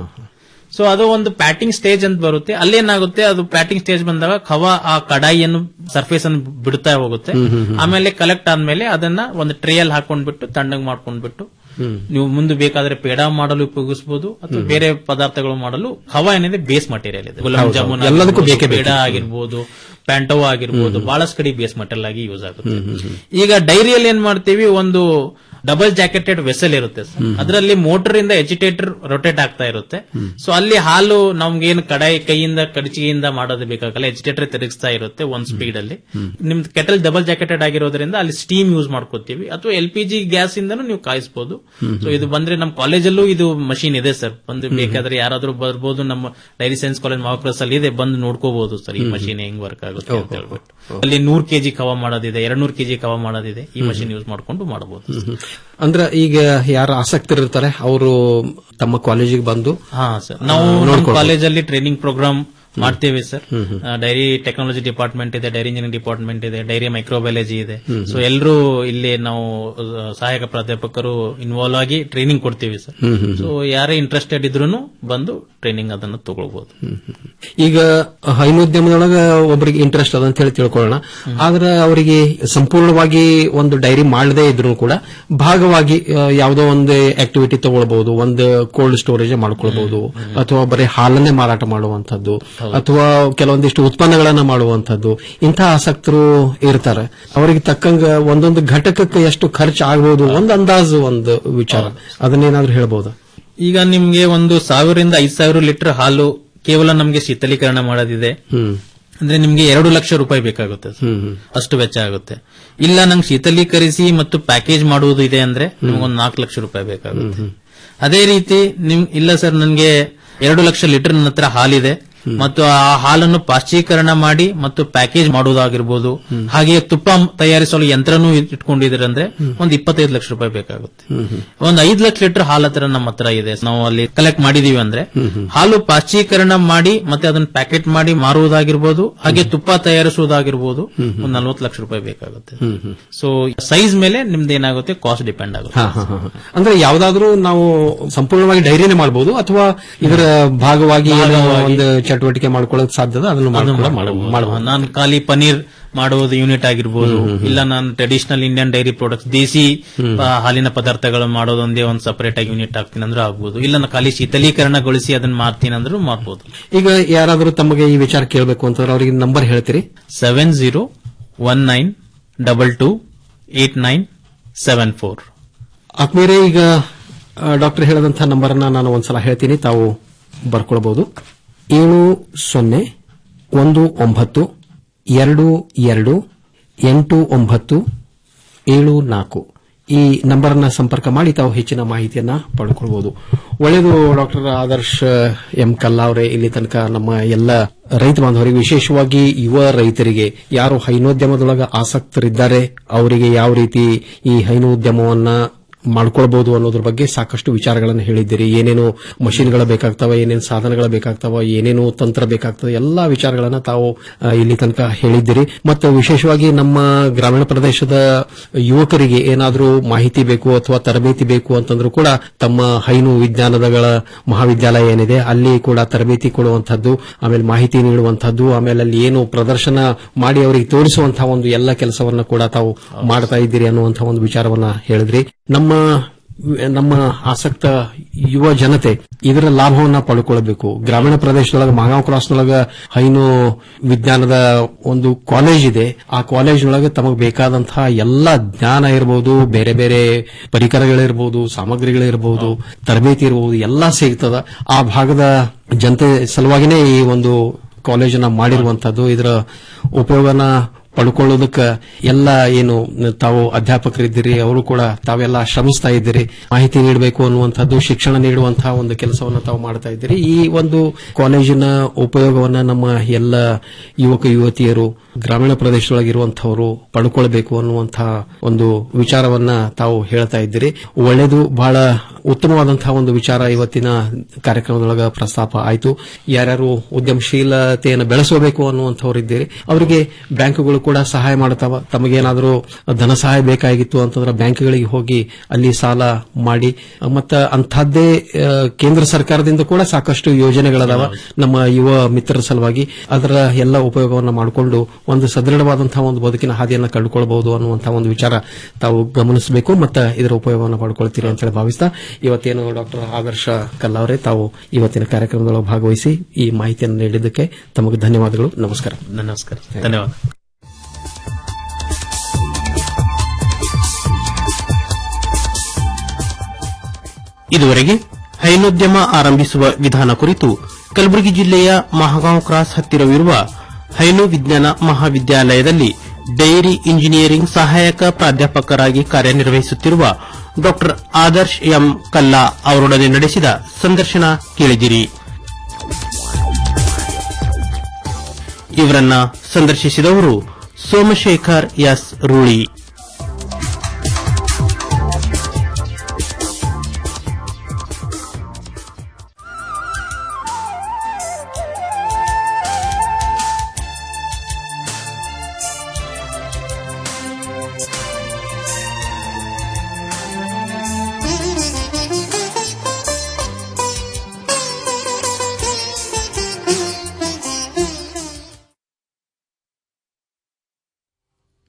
ಸೊ ಅದು ಒಂದು ಪ್ಯಾಟಿಂಗ್ ಸ್ಟೇಜ್ ಅಂತ ಬರುತ್ತೆ ಅಲ್ಲೇನಾಗುತ್ತೆ ಅದು ಪ್ಯಾಟಿಂಗ್ ಸ್ಟೇಜ್ ಬಂದಾಗ ಖವಾ ಆ ಕಡಾಯಿಯನ್ನು ಸರ್ಫೇಸ್ ಅನ್ನು ಬಿಡ್ತಾ ಹೋಗುತ್ತೆ ಆಮೇಲೆ ಕಲೆಕ್ಟ್ ಆದ್ಮೇಲೆ ಅದನ್ನ ಒಂದು ಟ್ರೇಯಲ್ಲಿ ಹಾಕೊಂಡ್ಬಿಟ್ಟು ತಣ್ಣಗ್ ಮಾಡ್ಕೊಂಡ್ಬಿಟ್ಟು ನೀವು ಮುಂದೆ ಬೇಕಾದ್ರೆ ಪೇಡ ಮಾಡಲು ಉಪಯೋಗಿಸಬಹುದು ಅಥವಾ ಬೇರೆ ಪದಾರ್ಥಗಳು ಮಾಡಲು ಖವಾ ಏನಿದೆ ಬೇಸ್ ಮಟೀರಿಯಲ್ ಇದೆ ಗುಲಾಬ್ ಹೌದು, ಜಾಮೂನ್ ಹೌದು. ಎಲ್ಲದಕ್ಕೂ ಆಗಿರ್ಬೋದು, ಬೇಕೇ ಬೇಕು. ಪೇಡ ಆಗಿರ್ಬೋದು ಪ್ಯಾಂಟೋವಾ ಆಗಿರ್ಬೋದು ಬಹಳಷ್ಟು ಕಡೆ ಬೇಸ್ ಮಟೀರಿಯಲ್ ಆಗಿ ಯೂಸ್ ಆಗುತ್ತೆ ಈಗ ಡೈರಿಯಲ್ಲಿ ಏನ್ ಮಾಡ್ತೀವಿ ಒಂದು ಡಬಲ್ ಜಾಕೆಟೆಡ್ ವೆಸಲ್ ಇರುತ್ತೆ ಸರ್ ಅದರಲ್ಲಿ ಮೋಟರ್ ಇಂದ ಎಜಿಟೇಟರ್ ರೊಟೇಟ್ ಆಗ್ತಾ ಇರುತ್ತೆ ಸೊ ಅಲ್ಲಿ ಹಾಲು ನಮ್ಗೇನು ಕಡಾಯಿ ಕೈಯಿಂದ ಕಡಚಿಗೆಯಿಂದ ಮಾಡೋದು ಬೇಕಾಗಲ್ಲ ಎಜಿಟೇಟರ್ ತಿರುಗಿಸ್ತಾ ಇರುತ್ತೆ ಒಂದ್ ಸ್ಪೀಡ್ ಅಲ್ಲಿ ನಿಮ್ದು ಕೆಟಲ್ ಡಬಲ್ ಜಾಕೆಟೆಡ್ ಆಗಿರೋದ್ರಿಂದ ಅಲ್ಲಿ ಸ್ಟೀಮ್ ಯೂಸ್ ಮಾಡ್ಕೋತೀವಿ ಅಥವಾ ಎಲ್ ಪಿ ಜಿ ಗ್ಯಾಸ್ ಇಂದನೂ ನೀವು ಕಾಯಿಸಬಹುದು ಸೊ ಇದು ಬಂದ್ರೆ ನಮ್ಮ ಕಾಲೇಜಲ್ಲೂ ಇದು ಮಷೀನ್ ಇದೆ ಸರ್ ಬಂದು ಬೇಕಾದ್ರೆ ಯಾರಾದ್ರೂ ಬರ್ಬೋದು ನಮ್ಮ ಡೈರಿ ಸೈನ್ಸ್ ಕಾಲೇಜ್ ಮಾವಕ್ರಸ್ ಅಲ್ಲಿ ಇದೆ ಬಂದು ನೋಡ್ಕೋಬಹುದು ಸರ್ ಈ ಮಷೀನ್ ಹೆಂಗ್ ವರ್ಕ್ ಆಗುತ್ತೆ ಅಂತ ಹೇಳ್ಬಿಟ್ಟು ಅಲ್ಲಿ ನೂರ್ ಕೆಜಿ ಕವ ಮಾಡೋದಿದೆ ಎರಡ್ ನೂರ್ ಕೆಜಿ ಕವ ಮಾಡೋದಿದೆ ಈ ಮಷೀನ್ ಯೂಸ್ ಮಾಡ್ಕೊಂಡು ಮಾಡಬಹುದು ಅಂದ್ರೆ ಈಗ ಯಾರು ಆಸಕ್ತರಿರ್ತಾರೆ ಅವರು ತಮ್ಮ ಕಾಲೇಜಿಗೆ ಬಂದು ಹಾ ಸರ್ ನಾವು ನಮ್ಮ ನೋಡ್ಕೊಳ್ಬೋದು. ಕಾಲೇಜಲ್ಲಿ ಟ್ರೈನಿಂಗ್ ಪ್ರೋಗ್ರಾಮ್ ಮಾಡ್ತೇವೆ ಸರ್ ಡೈರಿ ಟೆಕ್ನಾಲಜಿ ಡಿಪಾರ್ಟ್ಮೆಂಟ್ ಇದೆ ಡೈರಿ ಇಂಜಿನಿಯರಿಂಗ್ ಡಿಪಾರ್ಟ್ಮೆಂಟ್ ಇದೆ ಡೈರಿ ಮೈಕ್ರೋಬಯಾಲಜಿ ಇದೆ ಹ್ಮ್. ಸೊ ಎಲ್ಲರೂ ಇಲ್ಲಿ ನಾವು ಆ, ಸಹಾಯಕ ಪ್ರಾಧ್ಯಾಪಕರು ಇನ್ವಾಲ್ವ್ ಆಗಿ ಟ್ರೈನಿಂಗ್ ಕೊಡ್ತೀವಿ ಸರ್ ಹ್ಮ್, ಹ್ಮ್, ಸೊ ಯಾರೇ ಇಂಟ್ರೆಸ್ಟೆಡ್ ಇದ್ರೂ ಬಂದು ಟ್ರೈನಿಂಗ್ ಅದನ್ನು ತಗೊಳ್ಬಹುದು ಈಗ ಹೈನೋದ್ಯಮದೊಳಗ ಒಬ್ಬರಿಗೆ ಇಂಟ್ರೆಸ್ಟ್ ಅದ ಅಂತ ಹೇಳಿ ತಿಳ್ಕೊಳ್ಳೋಣ ಆದ್ರೆ ಅವರಿಗೆ ಸಂಪೂರ್ಣವಾಗಿ ಒಂದು ಡೈರಿ ಮಾಡದೇ ಇದ್ರು ಕೂಡ ಭಾಗವಾಗಿ ಆ, ಯಾವುದೋ ಒಂದು ಆಕ್ಟಿವಿಟಿ ತಗೊಳ್ಬಹುದು ಒಂದು ಕೋಲ್ಡ್ ಸ್ಟೋರೇಜ್ ಮಾಡ್ಕೊಳ್ಬಹುದು ಅಥವಾ ಬರೀ ಹಾಲನ್ನೇ ಮಾರಾಟ ಮಾಡುವಂತದ್ದು ಅಥವಾ ಕೆಲವೊಂದಿಷ್ಟು ಉತ್ಪನ್ನಗಳನ್ನ ಮಾಡುವಂತದ್ದು ಇಂಥ ಆಸಕ್ತರು ಇರ್ತಾರೆ ಅವರಿಗೆ ತಕ್ಕಂಗ ಒಂದೊಂದು ಘಟಕಕ್ಕೆ ಎಷ್ಟು ಖರ್ಚು ಆಗಬಹುದು ಒಂದು ಅಂದಾಜು ಒಂದು ವಿಚಾರ ಅದನ್ನೇನಾದ್ರೂ ಹೇಳ್ಬೋದಾ ಈಗ ನಿಮ್ಗೆ ಒಂದು ಸಾವಿರದಿಂದ ಐದು ಸಾವಿರ ಲೀಟರ್ ಹಾಲು ಕೇವಲ ನಮ್ಗೆ ಶೀತಲೀಕರಣ ಮಾಡೋದಿದೆ ಹ್ಮ್ ಅಂದ್ರೆ ನಿಮ್ಗೆ ಎರಡು ಲಕ್ಷ ರೂಪಾಯಿ ಬೇಕಾಗುತ್ತೆ ಸರ್. ಅಷ್ಟು ವೆಚ್ಚ ಆಗುತ್ತೆ ಇಲ್ಲ ನಂಗೆ ಶೀತಲೀಕರಿಸಿ ಮತ್ತು ಪ್ಯಾಕೇಜ್ ಮಾಡುವುದು ಇದೆ ಅಂದ್ರೆ ನಿಮ್ಗೊಂದು ನಾಲ್ಕು ಲಕ್ಷ ರೂಪಾಯಿ ಬೇಕಾಗುತ್ತೆ ಅದೇ ರೀತಿ ನಿಮ್ ಇಲ್ಲ ಸರ್ ನನ್ಗೆ ಎರಡು ಲಕ್ಷ ಲೀಟರ್ ನನ್ನ ಹತ್ರ ಹಾಲಿದೆ ಮತ್ತು ಆ ಹಾಲನ್ನು ಪಾಶ್ಚೀಕರಣ ಮಾಡಿ ಮತ್ತು ಪ್ಯಾಕೇಜ್ ಮಾಡುವುದಾಗಿರ್ಬೋದು ಹಾಗೆಯೇ ತುಪ್ಪ ತಯಾರಿಸಲು ಯಂತ್ರನೂ ಇಟ್ಕೊಂಡಿದ್ರೆ ಅಂದ್ರೆ ಒಂದು ಇಪ್ಪತ್ತೈದು ಲಕ್ಷ ರೂಪಾಯಿ ಬೇಕಾಗುತ್ತೆ ಒಂದು ಐದು ಲಕ್ಷ ಲೀಟರ್ ಹಾಲ್ ಹತ್ರ ನಮ್ಮ ಹತ್ರ ಇದೆ ನಾವು ಅಲ್ಲಿ ಕಲೆಕ್ಟ್ ಮಾಡಿದೀವಿ ಅಂದ್ರೆ ಹಾಲು ಪಾಶ್ಚೀಕರಣ ಮಾಡಿ ಮತ್ತೆ ಅದನ್ನ ಪ್ಯಾಕೆಟ್ ಮಾಡಿ ಮಾರುವುದಾಗಿರ್ಬೋದು ಹಾಗೆ ತುಪ್ಪ ತಯಾರಿಸುವುದಾಗಿರ್ಬೋದು ಒಂದು ನಲ್ವತ್ತು ಲಕ್ಷ ರೂಪಾಯಿ ಬೇಕಾಗುತ್ತೆ ಸೊ ಸೈಜ್ ಮೇಲೆ ನಿಮ್ದು ಏನಾಗುತ್ತೆ ಕಾಸ್ಟ್ ಡಿಪೆಂಡ್ ಆಗುತ್ತೆ ಹಾ, ಹಾ, ಹಾ, ಹಾ. ಅಂದ್ರೆ ಯಾವ್ದಾದ್ರೂ ನಾವು ಸಂಪೂರ್ಣವಾಗಿ ಡೈರಿನೇ ಮಾಡಬಹುದು ಅಥವಾ ಇದರ ಭಾಗವಾಗಿ ಏನೋ ಒಂದು ಚಟುವಟಿಕೆ ಮಾಡ್ಕೊಳ್ಳೋಕೆ ಸಾಧ್ಯದ ಅದನ್ನು ಮಾಡ್ಕೊಳ್ಳೋ- ಮಾಡ- ಮಾಡಬಹುದು ನಾನು ಖಾಲಿ ಪನೀರ್ ಮಾಡುವುದು ಯೂನಿಟ್ ಆಗಿರ್ಬೋದು ಇಲ್ಲ ನಾನು ಟ್ರೆಡಿಷನಲ್ ಇಂಡಿಯನ್ ಡೈರಿ ಪ್ರಾಡಕ್ಟ್ಸ್ ದೇಸಿ ಆ, ಹಾಲಿನ ಪದಾರ್ಥಗಳು ಮಾಡೋದೊಂದೇ ಒಂದು ಸಪರೇಟ್ ಆಗಿ ಯೂನಿಟ್ ಹಾಕ್ತೀನಿ ಅಂದ್ರೆ ಆಗ್ಬೋದು ಇಲ್ಲ ನಾನು ಖಾಲಿ ಶೀತಲೀಕರಣಗೊಳಿಸಿ ಅದನ್ನ ಮಾರ್ತೀನಿ ಅಂದ್ರೂ ಮಾಡ್ಬೋದು ಈಗ ಯಾರಾದ್ರೂ ತಮಗೆ ಈ ವಿಚಾರ ಕೇಳಬೇಕು ಅಂತಂದ್ರೆ ಅವರಿಗೆ ನಂಬರ್ ಹೇಳ್ತೀರಿ seven zero one nine double two eight nine seven four ಆತ್ಮೀಯರೇ ಈಗ ಡಾಕ್ಟರ್ ಹೇಳದಂತಹ ನಂಬರ್ ಅನ್ನ ನಾನು ಒಂದ್ಸಲ ಹೇಳ್ತೀನಿ ತಾವು ಬರ್ಕೊಳ್ಬಹುದು ಏಳು ಸೊನ್ನೆ ಒಂದು ಒಂಬತ್ತು ಎರಡು ಎರಡು ಎಂಟು ಒಂಬತ್ತು ಏಳು ನಾಲ್ಕು ಈ ನಂಬರ್ ಅನ್ನ ಸಂಪರ್ಕ ಮಾಡಿ ತಾವು ಹೆಚ್ಚಿನ ಮಾಹಿತಿಯನ್ನ ಪಡ್ಕೊಳ್ಬಹುದು ಒಳ್ಳೆಯದು ಡಾಕ್ಟರ್ ಆದರ್ಶ್ ಎಂ ಕಲ್ಲಾ ಅವರೇ ಇಲ್ಲಿ ತನಕ ನಮ್ಮ ಎಲ್ಲ ರೈತ ಬಾಂಧವರಿಗೆ ವಿಶೇಷವಾಗಿ ಯುವ ರೈತರಿಗೆ ಯಾರು ಹೈನೋದ್ಯಮದೊಳಗ ಆಸಕ್ತರಿದ್ದಾರೆ ಅವರಿಗೆ ಯಾವ ರೀತಿ ಈ ಹೈನೋದ್ಯಮವನ್ನ ಮಾಡ್ಕೊಳ್ಬಹುದು ಅನ್ನೋದ್ರ ಬಗ್ಗೆ ಸಾಕಷ್ಟು ವಿಚಾರಗಳನ್ನು ಹೇಳಿದ್ದೀರಿ ಏನೇನು ಮಷಿನ್ಗಳು ಬೇಕಾಗ್ತವ ಏನೇನು ಸಾಧನಗಳು ಬೇಕಾಗ್ತವ ಏನೇನು ತಂತ್ರ ಬೇಕಾಗ್ತದೆ ಎಲ್ಲಾ ವಿಚಾರಗಳನ್ನ ತಾವು ಆ, ಇಲ್ಲಿ ತನಕ ಹೇಳಿದ್ದೀರಿ ಮತ್ತು ವಿಶೇಷವಾಗಿ ನಮ್ಮ ಗ್ರಾಮೀಣ ಪ್ರದೇಶದ ಯುವಕರಿಗೆ ಏನಾದರೂ ಮಾಹಿತಿ ಬೇಕು ಅಥವಾ ತರಬೇತಿ ಬೇಕು ಅಂತಂದ್ರೂ ಕೂಡ ತಮ್ಮ ಹೈನು ವಿಜ್ಞಾನದಗಳ ಮಹಾವಿದ್ಯಾಲಯ ಏನಿದೆ ಅಲ್ಲಿ ಕೂಡ ತರಬೇತಿ ಕೊಡುವಂತಹದ್ದು ಆಮೇಲೆ ಮಾಹಿತಿ ನೀಡುವಂತಹದ್ದು ಆಮೇಲೆ ಅಲ್ಲಿ ಏನು ಪ್ರದರ್ಶನ ಮಾಡಿ ಅವರಿಗೆ ತೋರಿಸುವಂತಹ ಒಂದು ಎಲ್ಲ ಕೆಲಸವನ್ನ ಕೂಡ ತಾವು ಮಾಡ್ತಾ ಇದ್ದೀರಿ ಅನ್ನುವಂತಹ ಒಂದು ವಿಚಾರವನ್ನ ಹೇಳಿದ್ರಿ ನಮ್ಮ ನಮ್ಮ ಆಸಕ್ತ ಯುವ ಜನತೆ ಇದರ ಲಾಭವನ್ನ ಪಡ್ಕೊಳ್ಬೇಕು ಗ್ರಾಮೀಣ ಪ್ರದೇಶದೊಳಗೆ ಮಹಾಗಾಂವ್ ಕ್ರಾಸ್ನೊಳಗ ಹೈನು ವಿಜ್ಞಾನದ ಒಂದು ಕಾಲೇಜ್ ಇದೆ ಆ ಕಾಲೇಜ್ನೊಳಗೆ ತಮಗೆ ಬೇಕಾದಂತಹ ಎಲ್ಲ ಜ್ಞಾನ ಇರಬಹುದು ಬೇರೆ ಬೇರೆ ಪರಿಕರಗಳಿರ್ಬೋದು ಸಾಮಗ್ರಿಗಳಿರ್ಬೋದು ತರಬೇತಿ ಇರಬಹುದು ಎಲ್ಲ ಸಿಗ್ತದ ಆ ಭಾಗದ ಜನತೆ ಸಲುವಾಗಿನೇ ಈ ಒಂದು ಕಾಲೇಜನ್ನ ಮಾಡಿರುವಂತದ್ದು ಇದರ ಉಪಯೋಗನ ಪಡ್ಕೊಳ್ಳೋದಕ್ಕೆ ಎಲ್ಲ ಏನು ತಾವು ಅಧ್ಯಾಪಕರಿದ್ದೀರಿ ಅವರು ಕೂಡ ತಾವೆಲ್ಲ ಶ್ರಮಿಸ್ತಾ ಇದ್ದೀರಿ ಮಾಹಿತಿ ನೀಡಬೇಕು ಅನ್ನುವಂಥದ್ದು ಶಿಕ್ಷಣ ನೀಡುವಂತಹ ಒಂದು ಕೆಲಸವನ್ನು ತಾವು ಮಾಡ್ತಾ ಇದ್ದೀರಿ ಈ ಒಂದು ಕಾಲೇಜಿನ ಉಪಯೋಗವನ್ನ ನಮ್ಮ ಎಲ್ಲ ಯುವಕ ಯುವತಿಯರು ಗ್ರಾಮೀಣ ಪ್ರದೇಶದೊಳಗಿರುವಂತಹವರು ಪಡ್ಕೊಳ್ಬೇಕು ಅನ್ನುವಂತಹ ಒಂದು ವಿಚಾರವನ್ನ ತಾವು ಹೇಳ್ತಾ ಇದ್ದೀರಿ ಒಳ್ಳೆಯದು ಬಹಳ ಉತ್ತಮವಾದಂತಹ ಒಂದು ವಿಚಾರ ಇವತ್ತಿನ ಕಾರ್ಯಕ್ರಮದೊಳಗ ಪ್ರಸ್ತಾಪ ಆಯಿತು ಯಾರ್ಯಾರು ಉದ್ಯಮಶೀಲತೆಯನ್ನು ಬೆಳೆಸಬೇಕು ಅನ್ನುವಂಥವ್ರು ಇದ್ದೀರಿ ಅವರಿಗೆ ಬ್ಯಾಂಕುಗಳು ಕೂಡ ಸಹಾಯ ಮಾಡ್ತಾವ ತಮಗೇನಾದರೂ ಧನ ಸಹಾಯ ಬೇಕಾಗಿತ್ತು ಅಂತಂದ್ರೆ ಬ್ಯಾಂಕ್ಗಳಿಗೆ ಹೋಗಿ ಅಲ್ಲಿ ಸಾಲ ಮಾಡಿ ಮತ್ತ ಅಂಥದ್ದೇ ಆ, ಕೇಂದ್ರ ಸರ್ಕಾರದಿಂದ ಕೂಡ ಸಾಕಷ್ಟು ಯೋಜನೆಗಳದಾವ ನಮ್ಮ ಯುವ ಮಿತ್ರರ ಸಲುವಾಗಿ ಅದರ ಎಲ್ಲ ಉಪಯೋಗವನ್ನು ಮಾಡಿಕೊಂಡು ಒಂದು ಸದೃಢವಾದಂತಹ ಒಂದು ಬದುಕಿನ ಹಾದಿಯನ್ನು ಕಂಡುಕೊಳ್ಬಹುದು ಅನ್ನುವಂತಹ ಒಂದು ವಿಚಾರ ತಾವು ಗಮನಿಸಬೇಕು ಮತ್ತು ಇದರ ಉಪಯೋಗವನ್ನು ಪಡ್ಕೊಳ್ತೀರಿ ಅಂತ ಹೇಳಿ ಭಾವಿಸ್ತಾ ಇವತ್ತೇನು ಡಾಕ್ಟರ್ ಆದರ್ಶ ಕಲ್ಲವರೇ ತಾವು ಇವತ್ತಿನ ಕಾರ್ಯಕ್ರಮದೊಳಗೆ ಭಾಗವಹಿಸಿ ಈ ಮಾಹಿತಿಯನ್ನು ನೀಡಿದ್ದಕ್ಕೆ ತಮಗೆ ಧನ್ಯವಾದಗಳು ನಮಸ್ಕಾರ ನಮಸ್ಕಾರ ಧನ್ಯವಾದ ಇದುವರೆಗೆ ಹೈನೋದ್ಯಮ ಆರಂಭಿಸುವ ವಿಧಾನ ಕುರಿತು ಕಲಬುರಗಿ ಜಿಲ್ಲೆಯ ಮಹಗಾಂವ್ ಕ್ರಾಸ್ ಹತ್ತಿರವಿರುವ ಹೈನು ವಿಜ್ಞಾನ ಮಹಾವಿದ್ಯಾಲಯದಲ್ಲಿ ಡೈರಿ ಇಂಜಿನಿಯರಿಂಗ್ ಸಹಾಯಕ ಪ್ರಾಧ್ಯಾಪಕರಾಗಿ ಕಾರ್ಯನಿರ್ವಹಿಸುತ್ತಿರುವ ಡಾ ಆದರ್ಶ್ ಎಂ ಕಲ್ಲಾ ಅವರೊಡನೆ ನಡೆಸಿದ ಸಂದರ್ಶನ ಕೇಳಿದಿರಿ ಇವರನ್ನ ಸಂದರ್ಶಿಸಿದವರು ಸೋಮಶೇಖರ್ ಎಸ್ ರೂಳಿ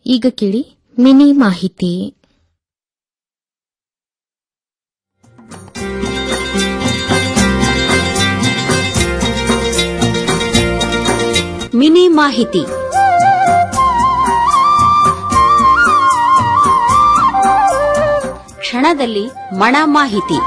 ಈಗ ಕೇಳಿ ಮಿನಿ ಮಾಹಿತಿ ಮಿನಿ ಮಾಹಿತಿ ಕ್ಷಣದಲ್ಲಿ ಮಣ ಮಾಹಿತಿ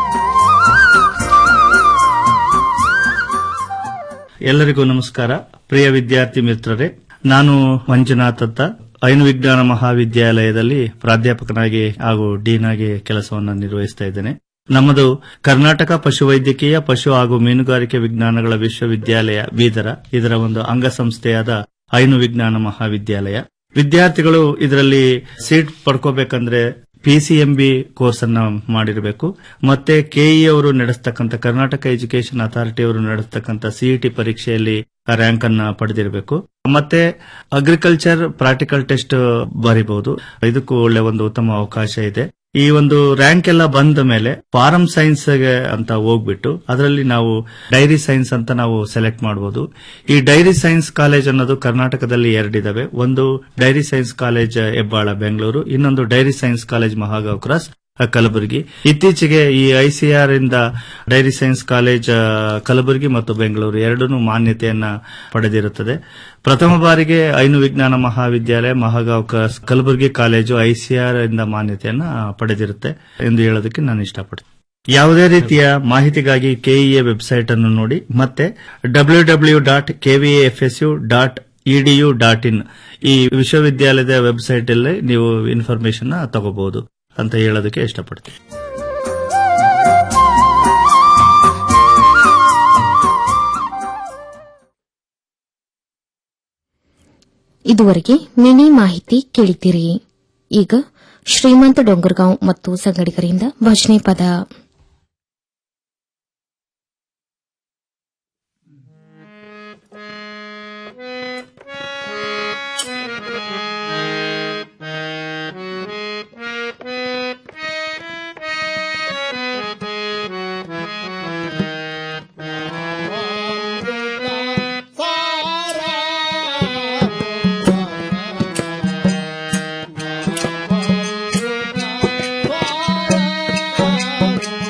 ಎಲ್ಲರಿಗೂ ನಮಸ್ಕಾರ ಪ್ರಿಯ ವಿದ್ಯಾರ್ಥಿ ಮಿತ್ರರೇ ನಾನು ಮಂಜುನಾಥ್ ಅಂತ ಐನು ವಿಜ್ಞಾನ ಮಹಾವಿದ್ಯಾಲಯದಲ್ಲಿ ಪ್ರಾಧ್ಯಾಪಕನಾಗಿ ಹಾಗೂ ಡೀನ್ ಆಗಿ ಕೆಲಸವನ್ನು ನಿರ್ವಹಿಸ್ತಾ ಇದ್ದೇನೆ ನಮ್ಮದು ಕರ್ನಾಟಕ ಪಶುವೈದ್ಯಕೀಯ ಪಶು ಹಾಗೂ ಮೀನುಗಾರಿಕೆ ವಿಜ್ಞಾನಗಳ ವಿಶ್ವವಿದ್ಯಾಲಯ ಬೀದರ ಇದರ ಒಂದು ಅಂಗಸಂಸ್ಥೆಯಾದ ಐನು ವಿಜ್ಞಾನ ಮಹಾವಿದ್ಯಾಲಯ ವಿದ್ಯಾರ್ಥಿಗಳು ಇದರಲ್ಲಿ ಸೀಟ್ ಪಡ್ಕೋಬೇಕಂದ್ರೆ ಪಿಸಿಎಂಬಿ ಕೋರ್ಸ್ ಅನ್ನ ಮಾಡಿರಬೇಕು ಮತ್ತೆ ಕೆಇ ಅವರು ನಡೆಸ್ತಕ್ಕಂಥ ಕರ್ನಾಟಕ ಎಜುಕೇಶನ್ ಅಥಾರಿಟಿ ಅವರು ನಡೆಸ್ತಕ್ಕಂಥ ಸಿಇಟಿ ಪರೀಕ್ಷೆಯಲ್ಲಿ ರ್ಯಾಂಕ್ ಅನ್ನ ಪಡೆದಿರಬೇಕು ಮತ್ತೆ ಅಗ್ರಿಕಲ್ಚರ್ ಪ್ರಾಕ್ಟಿಕಲ್ ಟೆಸ್ಟ್ ಬರೀಬಹುದು ಇದಕ್ಕೂ ಒಳ್ಳೆ ಒಂದು ಉತ್ತಮ ಅವಕಾಶ ಇದೆ ಈ ಒಂದು ರ್ಯಾಂಕ್ ಎಲ್ಲ ಬಂದ ಮೇಲೆ ಫಾರಂ ಸೈನ್ಸ್ ಅಂತ ಹೋಗ್ಬಿಟ್ಟು ಅದರಲ್ಲಿ ನಾವು ಡೈರಿ ಸೈನ್ಸ್ ಅಂತ ನಾವು ಸೆಲೆಕ್ಟ್ ಮಾಡಬಹುದು ಈ ಡೈರಿ ಸೈನ್ಸ್ ಕಾಲೇಜ್ ಅನ್ನೋದು ಕರ್ನಾಟಕದಲ್ಲಿ ಎರಡಿದಾವೆ ಒಂದು dairy science college Hebbal Bengaluru ಇನ್ನೊಂದು dairy science college Mahagaon cross Kalaburagi ಇತ್ತೀಚೆಗೆ ಈ ಐಸಿಆರ್ ಇಂದ ಡೈರಿ ಸೈನ್ಸ್ ಕಾಲೇಜ್ ಆ, ಕಲಬುರಗಿ ಮತ್ತು ಬೆಂಗಳೂರು ಎರಡೂ ಮಾನ್ಯತೆಯನ್ನ ಪಡೆದಿರುತ್ತದೆ ಪ್ರಥಮ ಬಾರಿಗೆ ಐನು ವಿಜ್ಞಾನ ಮಹಾವಿದ್ಯಾಲಯ Mahagaon cross Kalaburagi college ICAR ಇಂದ ಮಾನ್ಯತೆಯನ್ನ ಪಡೆದಿರುತ್ತೆ ಎಂದು ಹೇಳೋದಕ್ಕೆ ನಾನು ಇಷ್ಟಪಡ್ತೀನಿ ಯಾವುದೇ ರೀತಿಯ ಮಾಹಿತಿಗಾಗಿ ಕೆಇಎ ವೆಬ್ಸೈಟ್ ಅನ್ನು ನೋಡಿ ಮತ್ತೆ W W dot KVAFSU dot E D U dot in ಈ ವಿಶ್ವವಿದ್ಯಾಲಯದ ವೆಬ್ಸೈಟ್ ಅಲ್ಲಿ ನೀವು ಇನ್ಫಾರ್ಮೇಶನ್ ತಗೋಬಹುದು ಅಂತ ಹೇಳೋದಕ್ಕೆ ಇಷ್ಟಪಡ್ತೀನಿ ಇದುವರೆಗೆ ಮಿನಿ ಮಾಹಿತಿ ಕೇಳಿದ್ದೀರಿ ಈಗ ಶ್ರೀಮಂತ ಡೊಂಗರ್ಗಾಂವ್ ಮತ್ತು ಸಂಗಡಿಗರಿಂದ ಭಜನೆ ಪದ Thank you.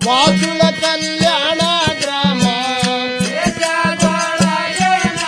ಮಾತು